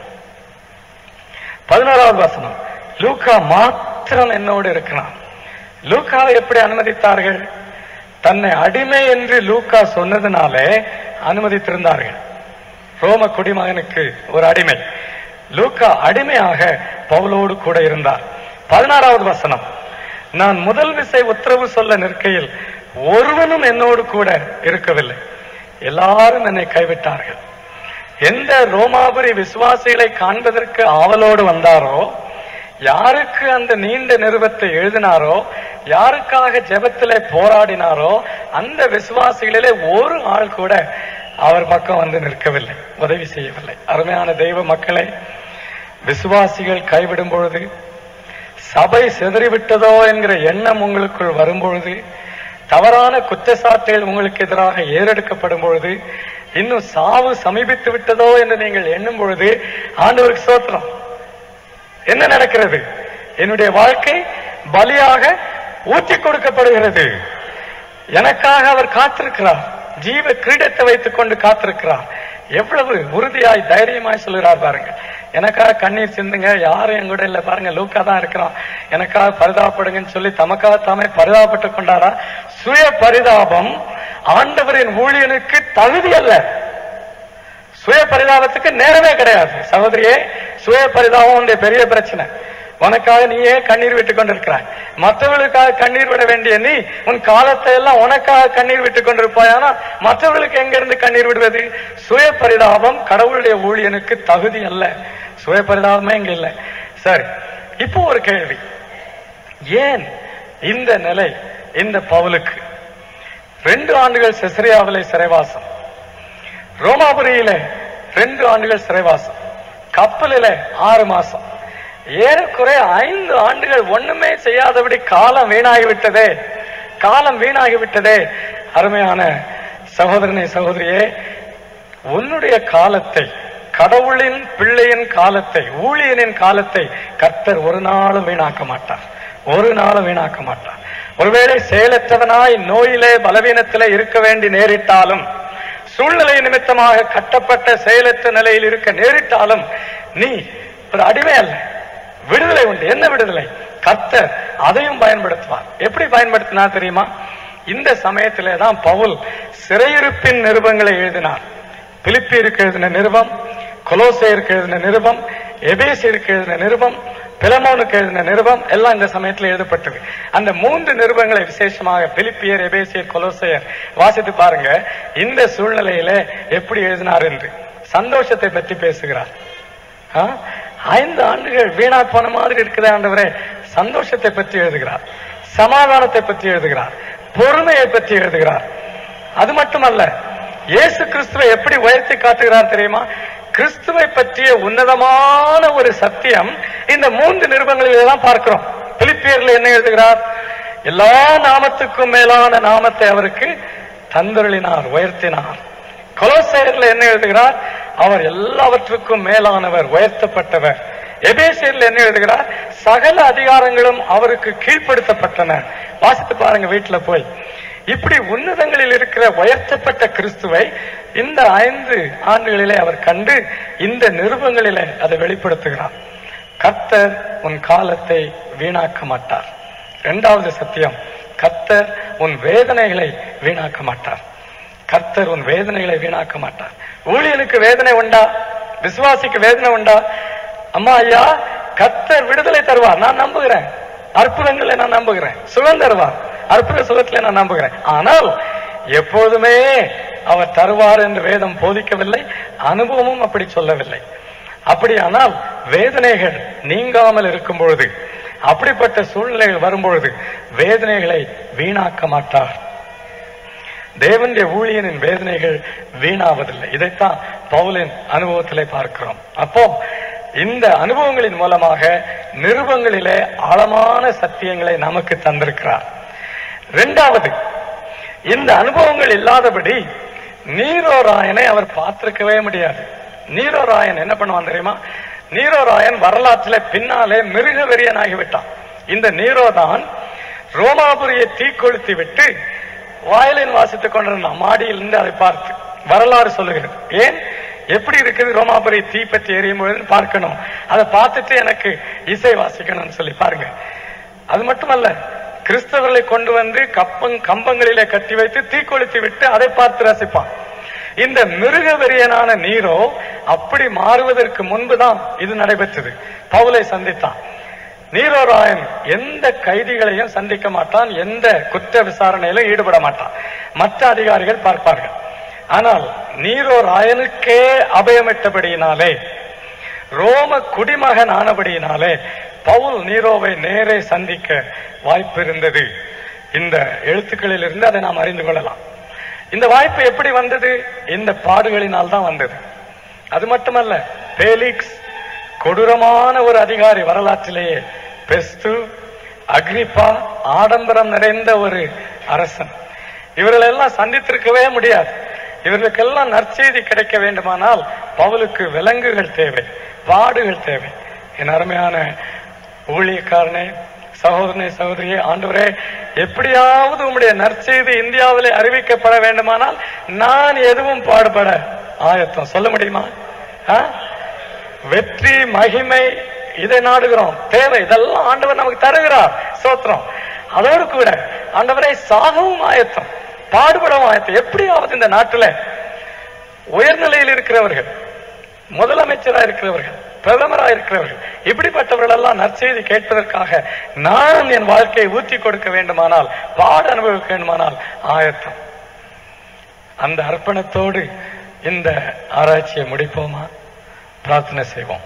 பதினோராவது வசனம் லூக்கா மாத்திரம் என்னோடு இருக்கிறான் லூக்காவை எப்படி அனுமதித்தார்கள் தன்னை அடிமை என்று லூக்கா சொன்னதுனாலே அனுமதித்திருந்தார்கள் ரோம குடிமகனுக்கு ஒரு அடிமை லூக்கா அடிமையாக பவுலோடு கூட இருந்தார் பதினாறாவது வசனம் நான் முதல் விசை உத்தரவு சொல்ல நிற்கையில் ஒருவனும் என்னோடு கூட இருக்கவில்லை எல்லாரும் என்னை கைவிட்டார்கள் எந்த ரோமாபுரி விசுவாசிகளை காண்பதற்கு ஆவலோடு வந்தாரோ யாருக்கு அந்த நீண்ட நிருபத்தை எழுதினாரோ யாருக்காக ஜெபத்திலே போராடினாரோ அந்த விசுவாசிகளிலே ஒரு ஆள் கூட அவர் பக்கம் வந்து நிற்கவில்லை உதவி செய்யவில்லை அருமையான தெய்வ மக்களை விசுவாசிகள் கைவிடும் பொழுது சபை சிதறிவிட்டதோ என்கிற எண்ணம் உங்களுக்குள் வரும்பொழுது தவறான குற்றச்சாட்டுகள் உங்களுக்கு எதிராக ஏறெடுக்கப்படும் பொழுது இன்னும் சாவு சமீபித்து விட்டதோ என்று நீங்கள் எண்ணும் பொழுது ஆண்டவருக்கு சோத்திரம் என்ன நடக்கிறது என்னுடைய வாழ்க்கை பலியாக ஊற்றி கொடுக்கப்படுகிறது எனக்காக அவர் காத்திருக்கிறார் ஜீவ கிரீடத்தை வைத்துக் கொண்டு காத்திருக்கிறார் எவ்வளவு உறுதியாய் தைரியமாய் சொல்கிறார் பாருங்க எனக்காக கண்ணீர் சிந்துங்க யாரும் என் கூட இல்ல பாருங்க லூக்கா தான் இருக்கிறான் எனக்காக பரிதாபப்படுங்கன்னு சொல்லி தமக்காக தாமே பரிதாபப்பட்டு கொண்டாரா சுய பரிதாபம் ஆண்டவரின் ஊழியனுக்கு தகுதி அல்ல சுய பரிதாபத்துக்கு நேரமே கிடையாது சகோதரியே சுய பரிதாபம் உன்னுடைய பெரிய பிரச்சனை உனக்காக நீயே கண்ணீர் விட்டுக் கொண்டிருக்கிறாய் மற்றவர்களுக்காக கண்ணீர் விட வேண்டிய நீ உன் காலத்தை எல்லாம் உனக்காக கண்ணீர் விட்டுக் கொண்டிருப்பாயானா மற்றவர்களுக்கு எங்க இருந்து கண்ணீர் விடுவது சுய பரிதாபம் கடவுளுடைய ஊழியனுக்கு தகுதி அல்ல சுய பரிதாபமே இங்க இல்லை சரி இப்போ ஒரு கேள்வி ஏன் இந்த நிலை இந்த பவுலுக்கு ரெண்டு ஆண்டுகள் செசரியாவிலே சிறைவாசம் ரோமாபுரியில ரெண்டு ஆண்டுகள் சிறைவாசம் கப்பலில ஆறு மாசம் ஏறக்குறைய ஐந்து ஆண்டுகள் ஒண்ணுமே செய்யாதபடி காலம் வீணாகிவிட்டதே காலம் வீணாகிவிட்டதே அருமையான சகோதரனை சகோதரியே உன்னுடைய காலத்தை கடவுளின் பிள்ளையின் காலத்தை ஊழியனின் காலத்தை கர்த்தர் ஒரு நாளும் வீணாக்க மாட்டார் ஒரு நாளும் வீணாக்க மாட்டார் ஒருவேளை செயலற்றவனாய் நோயிலே பலவீனத்திலே இருக்க வேண்டி நேரிட்டாலும் சூழ்நிலை நிமித்தமாக கட்டப்பட்ட செயலற்ற நிலையில் இருக்க நேரிட்டாலும் நீ ஒரு அடிமை அல்ல விடுதலை உண்டு என்ன விடுதலை கர்த்தர் அதையும் பயன்படுத்துவார் எப்படி பயன்படுத்தினார் தெரியுமா இந்த சமயத்திலே தான் பவுல் சிறையிருப்பின் நிருபங்களை எழுதினார் பிலிப்பியருக்கு எழுதின நிருபம் கொலோசேயருக்கு எழுதின நிருபம் எபேசியருக்கு எழுதின நிருபம் பிலமோனுக்கு எழுதின நிருபம் எல்லாம் இந்த சமயத்தில் எழுதப்பட்டது அந்த மூன்று நிருபங்களை விசேஷமாக பிலிப்பியர் எபேசியர் கொலோசையர் வாசித்து பாருங்க இந்த சூழ்நிலையில எப்படி எழுதினார் என்று சந்தோஷத்தை பற்றி பேசுகிறார் ஆ? ஐந்து ஆண்டுகள் வீணா போன மாதிரி இருக்குது ஆண்டவரே சந்தோஷத்தை பற்றி எழுதுகிறார் சமாதானத்தை பற்றி எழுதுகிறார் பொறுமையை பற்றி எழுதுகிறார் அது மட்டுமல்ல இயேசு கிறிஸ்துவை எப்படி உயர்த்தி காட்டுகிறார் தெரியுமா கிறிஸ்துவை பற்றிய உன்னதமான ஒரு சத்தியம் இந்த மூன்று நிருபங்களிலே தான் பார்க்கிறோம் பிலிப்பியர்ல என்ன எழுதுகிறார் எல்லா நாமத்துக்கும் மேலான நாமத்தை அவருக்கு தந்தருளினார் உயர்த்தினார் கொலோசையர்ல என்ன எழுதுகிறார் அவர் எல்லாவற்றுக்கும் மேலானவர் உயர்த்தப்பட்டவர் எபேசியர்ல என்ன எழுதுகிறார் சகல அதிகாரங்களும் அவருக்கு கீழ்ப்படுத்தப்பட்டன வாசித்து பாருங்க வீட்டுல போய் இப்படி உன்னதங்களில் இருக்கிற உயர்த்தப்பட்ட கிறிஸ்துவை இந்த ஐந்து ஆண்டுகளிலே அவர் கண்டு இந்த நிருபங்களிலே அதை வெளிப்படுத்துகிறார் கர்த்தர் உன் காலத்தை வீணாக்க மாட்டார் இரண்டாவது சத்தியம் கர்த்தர் உன் வேதனைகளை வீணாக்க மாட்டார் கர்த்தர் உன் வேதனைகளை வீணாக்க மாட்டார் ஊழியனுக்கு வேதனை உண்டா விசுவாசிக்கு வேதனை உண்டா அம்மா ஐயா கர்த்தர் விடுதலை தருவார் நான் நம்புகிறேன் அற்புதங்களை நான் நம்புகிறேன் சுகம் தருவார் அற்புத சுகத்திலே நான் நம்புகிறேன் ஆனால் எப்போதுமே அவர் தருவார் என்று வேதம் போதிக்கவில்லை அனுபவமும் அப்படி சொல்லவில்லை அப்படியானால் வேதனைகள் நீங்காமல் இருக்கும் பொழுது அப்படிப்பட்ட சூழ்நிலைகள் வரும்பொழுது வேதனைகளை வீணாக்க மாட்டார் தேவனுடைய ஊழியனின் வேதனைகள் வீணாவதில்லை இதைத்தான் பவுலின் அனுபவத்திலே பார்க்கிறோம் அப்போ இந்த அனுபவங்களின் மூலமாக நிருபங்களிலே ஆழமான சத்தியங்களை நமக்கு தந்திருக்கிறார் இரண்டாவது இந்த அனுபவங்கள் இல்லாதபடி நீரோராயனை அவர் பார்த்திருக்கவே முடியாது நீரோராயன் என்ன பண்ணுவான் தெரியுமா நீரோராயன் வரலாற்றிலே பின்னாலே மிருக வெறியனாகிவிட்டான் இந்த நீரோ தான் ரோமாபுரியை தீக்கொளுத்தி விட்டு வயலின் வாசித்துக் கொண்டிருந்தான் மாடியிலிருந்து அதை பார்த்து வரலாறு சொல்லுகிறது ஏன் எப்படி இருக்குது ரோமாபுரி தீ பற்றி எரியும் பொழுது பார்க்கணும் அதை பார்த்துட்டு எனக்கு இசை வாசிக்கணும்னு சொல்லி பாருங்க அது மட்டுமல்ல கிறிஸ்தவர்களை கொண்டு வந்து கப்பங் கம்பங்களிலே கட்டி வைத்து தீக்கொளுத்தி விட்டு அதை பார்த்து ரசிப்பான் இந்த மிருக வெறியனான நீரோ அப்படி மாறுவதற்கு முன்புதான் இது நடைபெற்றது பவுலை சந்தித்தான் நீரோராயன் எந்த கைதிகளையும் சந்திக்க மாட்டான் எந்த குற்ற விசாரணையிலும் ஈடுபட மாட்டான் மற்ற அதிகாரிகள் பார்ப்பார்கள் ஆனால் நீரோராயனுக்கே அபயமிட்டபடியினாலே ரோம குடிமகன் ஆனபடியினாலே பவுல் நீரோவை நேரே சந்திக்க வாய்ப்பு இருந்தது இந்த எழுத்துக்களில் இருந்து அதை நாம் அறிந்து கொள்ளலாம் இந்த வாய்ப்பு எப்படி வந்தது இந்த பாடுகளினால் தான் வந்தது அது மட்டுமல்ல பேலிக்ஸ் கொடூரமான ஒரு அதிகாரி வரலாற்றிலேயே பெஸ்து அக்ரிப்பா ஆடம்பரம் நிறைந்த ஒரு அரசன் இவர்களெல்லாம் சந்தித்திருக்கவே முடியாது இவர்களுக்கெல்லாம் நற்செய்தி கிடைக்க வேண்டுமானால் பவுலுக்கு விலங்குகள் தேவை பாடுகள் தேவை என் அருமையான ஊழியக்காரனே சகோதரனே சகோதரியே ஆண்டவரே எப்படியாவது உம்முடைய நற்செய்தி இந்தியாவிலே அறிவிக்கப்பட வேண்டுமானால் நான் எதுவும் பாடுபட ஆயத்தம் சொல்ல முடியுமா ஆ? வெற்றி மகிமை இதை நாடுகிறோம் தேவை இதெல்லாம் ஆண்டவர் நமக்கு தருகிறார் சோத்திரம் அதோடு கூட ஆண்டவரை சாகவும் ஆயத்தம் பாடுபடவும் ஆயத்தம் எப்படியாவது இந்த நாட்டுல உயர்நிலையில் இருக்கிறவர்கள் முதலமைச்சராக இருக்கிறவர்கள் பிரதமராக இருக்கிறவர்கள் இப்படிப்பட்டவர்கள் எல்லாம் நற்செய்தி கேட்பதற்காக நான் என் வாழ்க்கையை ஊற்றி கொடுக்க வேண்டுமானால் பாட அனுபவிக்க வேண்டுமானால் ஆயத்தம் அந்த அர்ப்பணத்தோடு இந்த ஆராய்ச்சியை முடிப்போமா பிரார்த்தனை செய்வோம்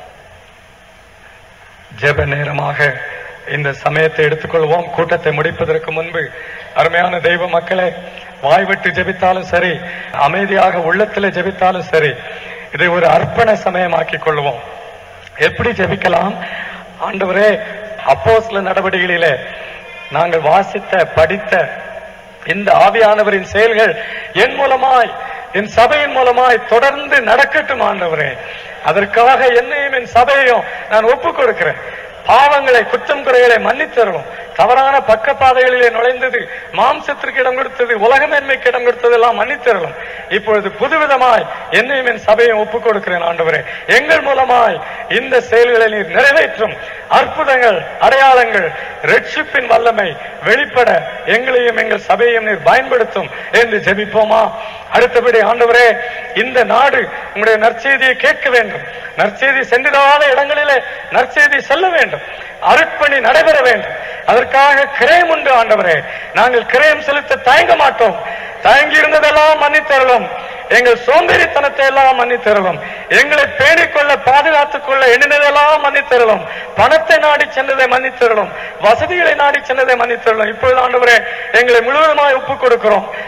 ஜெப நேரமாக இந்த சமயத்தை எடுத்துக்கொள்வோம் கூட்டத்தை முடிப்பதற்கு முன்பு அருமையான தெய்வ மக்களே வாய்விட்டு ஜெபித்தாலும் சரி அமைதியாக உள்ளத்திலே ஜெபித்தாலும் சரி இதை ஒரு அர்ப்பண சமயமாக்கிக் கொள்வோம் எப்படி ஜெபிக்கலாம் ஆண்டவரே அப்போஸ்ல நடவடிக்கைகளிலே நாங்கள் வாசித்த படித்த இந்த ஆவியானவரின் செயல்கள் என் மூலமாய் என் சபையின் மூலமாய் தொடர்ந்து நடக்கட்டும் ஆண்டவரே அதற்காக என்னையும் என் சபையையும் நான் ஒப்புக் கொடுக்கிறேன் பாவங்களை குற்றம் குறைகளை மன்னித்தரணும் தவறான பக்க பாதைகளிலே நுழைந்தது மாம்சத்திற்கு இடம் கொடுத்தது உலகமேன்மைக்கு இடம் கொடுத்தது எல்லாம் மன்னித்தரணும் இப்பொழுது புதுவிதமாய் என்னையும் என் சபையும் ஒப்புக் கொடுக்கிறேன் ஆண்டவரே எங்கள் மூலமாய் இந்த செயல்களை நீர் நிறைவேற்றும் அற்புதங்கள் அடையாளங்கள் ரட்சிப்பின் வல்லமை வெளிப்பட எங்களையும் எங்கள் சபையையும் நீர் பயன்படுத்தும் என்று ஜெபிப்போமா அடுத்தபடி ஆண்டவரே இந்த நாடு உங்களுடைய நற்செய்தியை கேட்க வேண்டும் நற்செய்தி சென்றிடாத இடங்களிலே நற்செய்தி செல்ல வேண்டும் அருட்பணி நடைபெற வேண்டும் அதற்காக கிரயம் உண்டு ஆண்டவரே நாங்கள் கிரயம் செலுத்த தயங்க மாட்டோம் தயங்கி இருந்ததெல்லாம் மன்னித்தரலும் எங்கள் சோம்பேறித்தனத்தை எல்லாம் மன்னித்தரலும் எங்களை பேணிக்கொள்ள பாதுகாத்துக் கொள்ள எண்ணினதெல்லாம் மன்னித்தரலும் பணத்தை நாடி சென்றதை மன்னித்தரலும் வசதிகளை நாடி சென்றதை மன்னித்தரலும் இப்பொழுது ஆண்டவரே எங்களை முழுவதுமாய் ஒப்புக் கொடுக்கிறோம்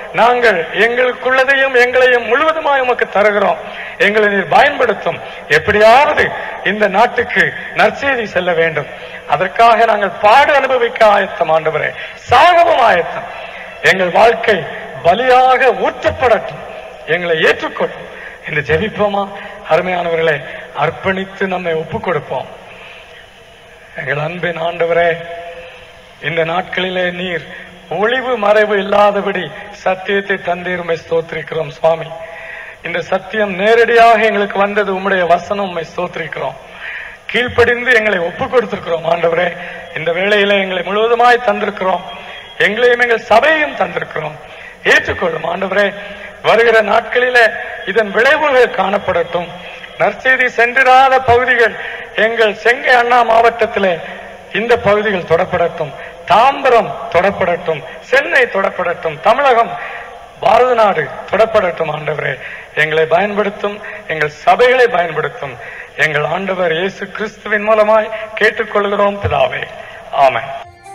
நாங்கள் எங்களுக்குள்ளதையும் எங்களையும் முழுவதுமாய் உமக்கு தருகிறோம் எங்களை நீர் பயன்படுத்தும் எப்படியாவது இந்த நாட்டுக்கு நற்செய்தி செல்ல வேண்டும் அதற்காக நாங்கள் பாடு அனுபவிக்க ஆயத்தம் ஆண்டவரே சாகவும் ஆயத்தம் எங்கள் வாழ்க்கை பலியாக ஊற்றப்படட்டும் எங்களை ஏற்றுக்கொள்ளும் என்று ஜெபிப்போமா அருமையானவர்களை அர்ப்பணித்து நம்மை ஒப்புக் கொடுப்போம் எங்கள் அன்பின் ஆண்டவரே இந்த நாட்களிலே நீர் ஒளிவு மறைவு இல்லாதபடி சத்தியத்தை தந்தீருமை ஸ்தோத்திரிக்கிறோம் சுவாமி இந்த சத்தியம் நேரடியாக எங்களுக்கு வந்தது உம்முடைய வசனம் உம்மை ஸ்தோத்திரிக்கிறோம் கீழ்ப்படிந்து எங்களை ஒப்பு கொடுத்திருக்கிறோம் ஆண்டவரே இந்த வேளையில எங்களை முழுவதுமாய் தந்திருக்கிறோம் எங்களையும் எங்கள் சபையையும் தந்திருக்கிறோம் ஏற்றுக்கொள்ளும் ஆண்டவரே வருகிற நாட்களிலே இதன் விளைவுகள் காணப்படட்டும் நற்செய்தி சென்றிராத பகுதிகள் எங்கள் செங்கை அண்ணா மாவட்டத்திலே இந்த பகுதிகள் தொடப்படட்டும் தாம்பரம் தொடப்படட்டும் சென்னை தொடப்படட்டும் தமிழகம் பாரத நாடு தொடப்படட்டும் ஆண்டவரே எங்களை பயன்படுத்தும் எங்கள் சபைகளை பயன்படுத்தும் எங்கள் ஆண்டவர் இயேசு கிறிஸ்துவின் மூலமாய் கேட்டுக்கொள்கிறோம் பிதாவே ஆமென்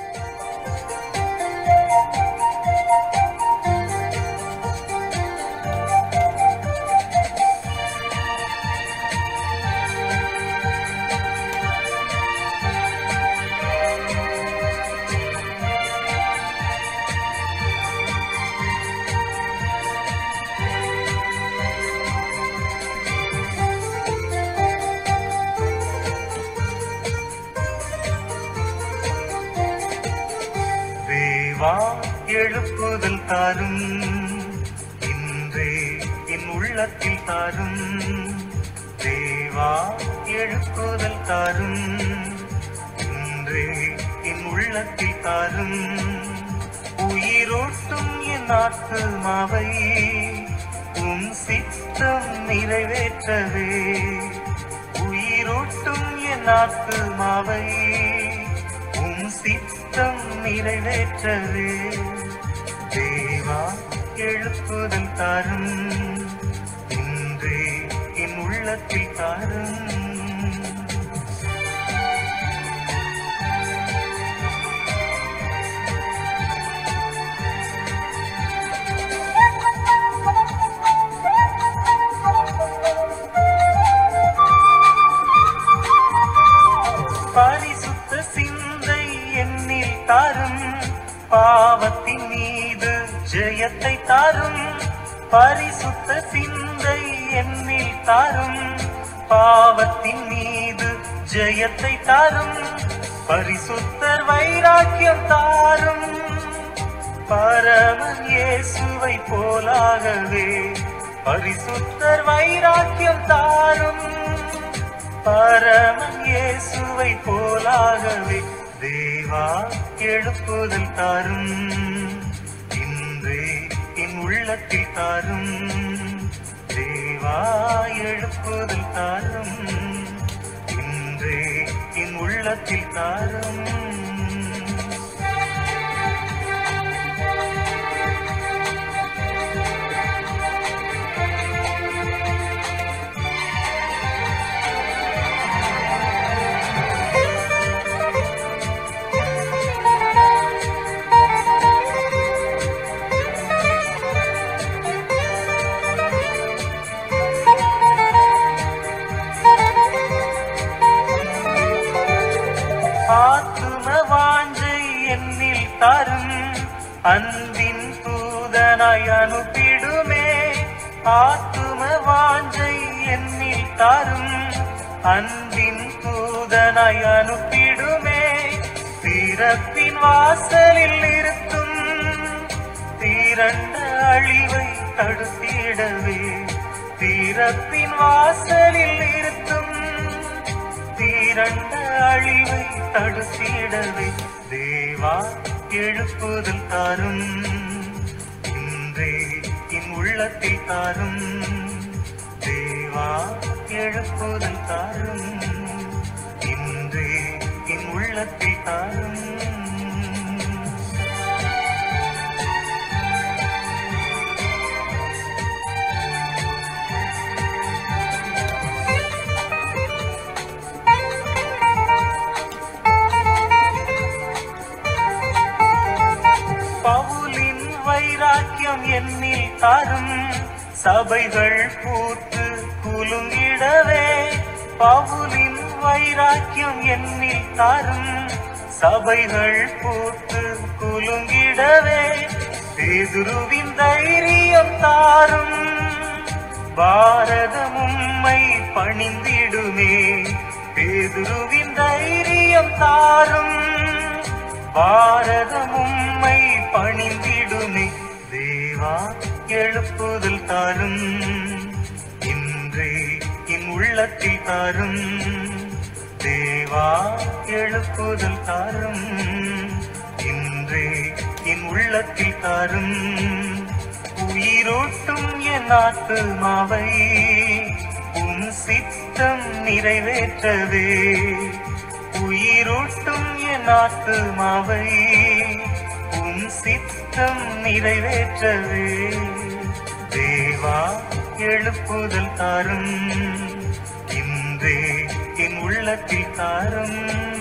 தேவா எழுப்புதல் தாரும் இன்றே என் உள்ளத்தில் தாரும் தேவா எழுப்புதல் தாரும் இன்றே என் உள்ளத்தில் தாரும் உயிரோட்டும் என் ஆத்துமாவை உம் சித்தம் நிறைவேற்றவே உயிரோட்டும் என் ஆத்துமாவை உம் சித்தம் நிறைவேற்றவே தேவா எழுப்புதல் தாரும் இன்றே என் உள்ளத்தில் தாரும் பரிசுத்த சிந்தை என்னில் தாரும் பாவத்தின் மீது ஜெயத்தை தாரும் பரிசுத்த சிந்தை என்னில் தாரும் பாவத்தின் மீது ஜெயத்தை தாரும் பரிசுத்தர் வைராக்கியம் தாரும் பரமன் இயேசுவை போலாகவே பரிசுத்தர் வைராக்கியம் தாரும் பரமன் இயேசுவை போலாகவே தேவா எழுப்புதல் தாரும் இன்றே என் உள்ளத்தில் தாரும் தேவா எழுப்புதல் தாரும் இன்றே என் உள்ளத்தில் தாரும் ஆத்தும வாஞ்சை என்னில் தரும் அன்பின் தூதனாய் அனுப்பிடுமே ஆத்தும வாஞ்சை என்னில் தரும் அன்பின் தூதனாய் அனுப்பிடுமே பிறப்பின் வாசலில் நிறுத்தும் தீரண்ட அழிவை தடுத்திடவே பிறப்பின் வாசலில் நிறுத்தும் தீரண்ட அழிவை தடுத்திடவே தேவா எழுப்புதல் தாரும் இன்றே என் உள்ளத்தில் தாரும் தேவா எழுப்புதல் தாரும் இன்றே என் உள்ளத்தில் தாரும் பவுலின் வைராக்கியம் என்னில் தாரும் சபைகள் பூத்து குலுங்கிடவே பவுலின் வைராக்கியம் என்னில் தாரும் சபைகள் பூத்து குலுங்கிடவே பேதுருவின் தைரியம் தாரும் பாரதம் உம்மை பணிந்திடுமே பேதுருவின் தைரியம் தாரும் பாரதம் உம்மை பணிந்திடுமே தேவா எழுப்புதல் தாரும் இன்றே என் உள்ளத்தில் தாரும் தேவா எழுப்புதல் தாரும் இன்றே என் உள்ளத்தில் தாரும் உயிரோட்டும் என் ஆத்துமாவை உன் சித்தம் நிறைவேற்றவே உயிரோட்டும் என் ஆத்துமாவை உன் சித்தம் நிறைவேற்றவே தேவா எழுப்புதல் தாரும் இன்றே என் உள்ளத்தில் தாரும்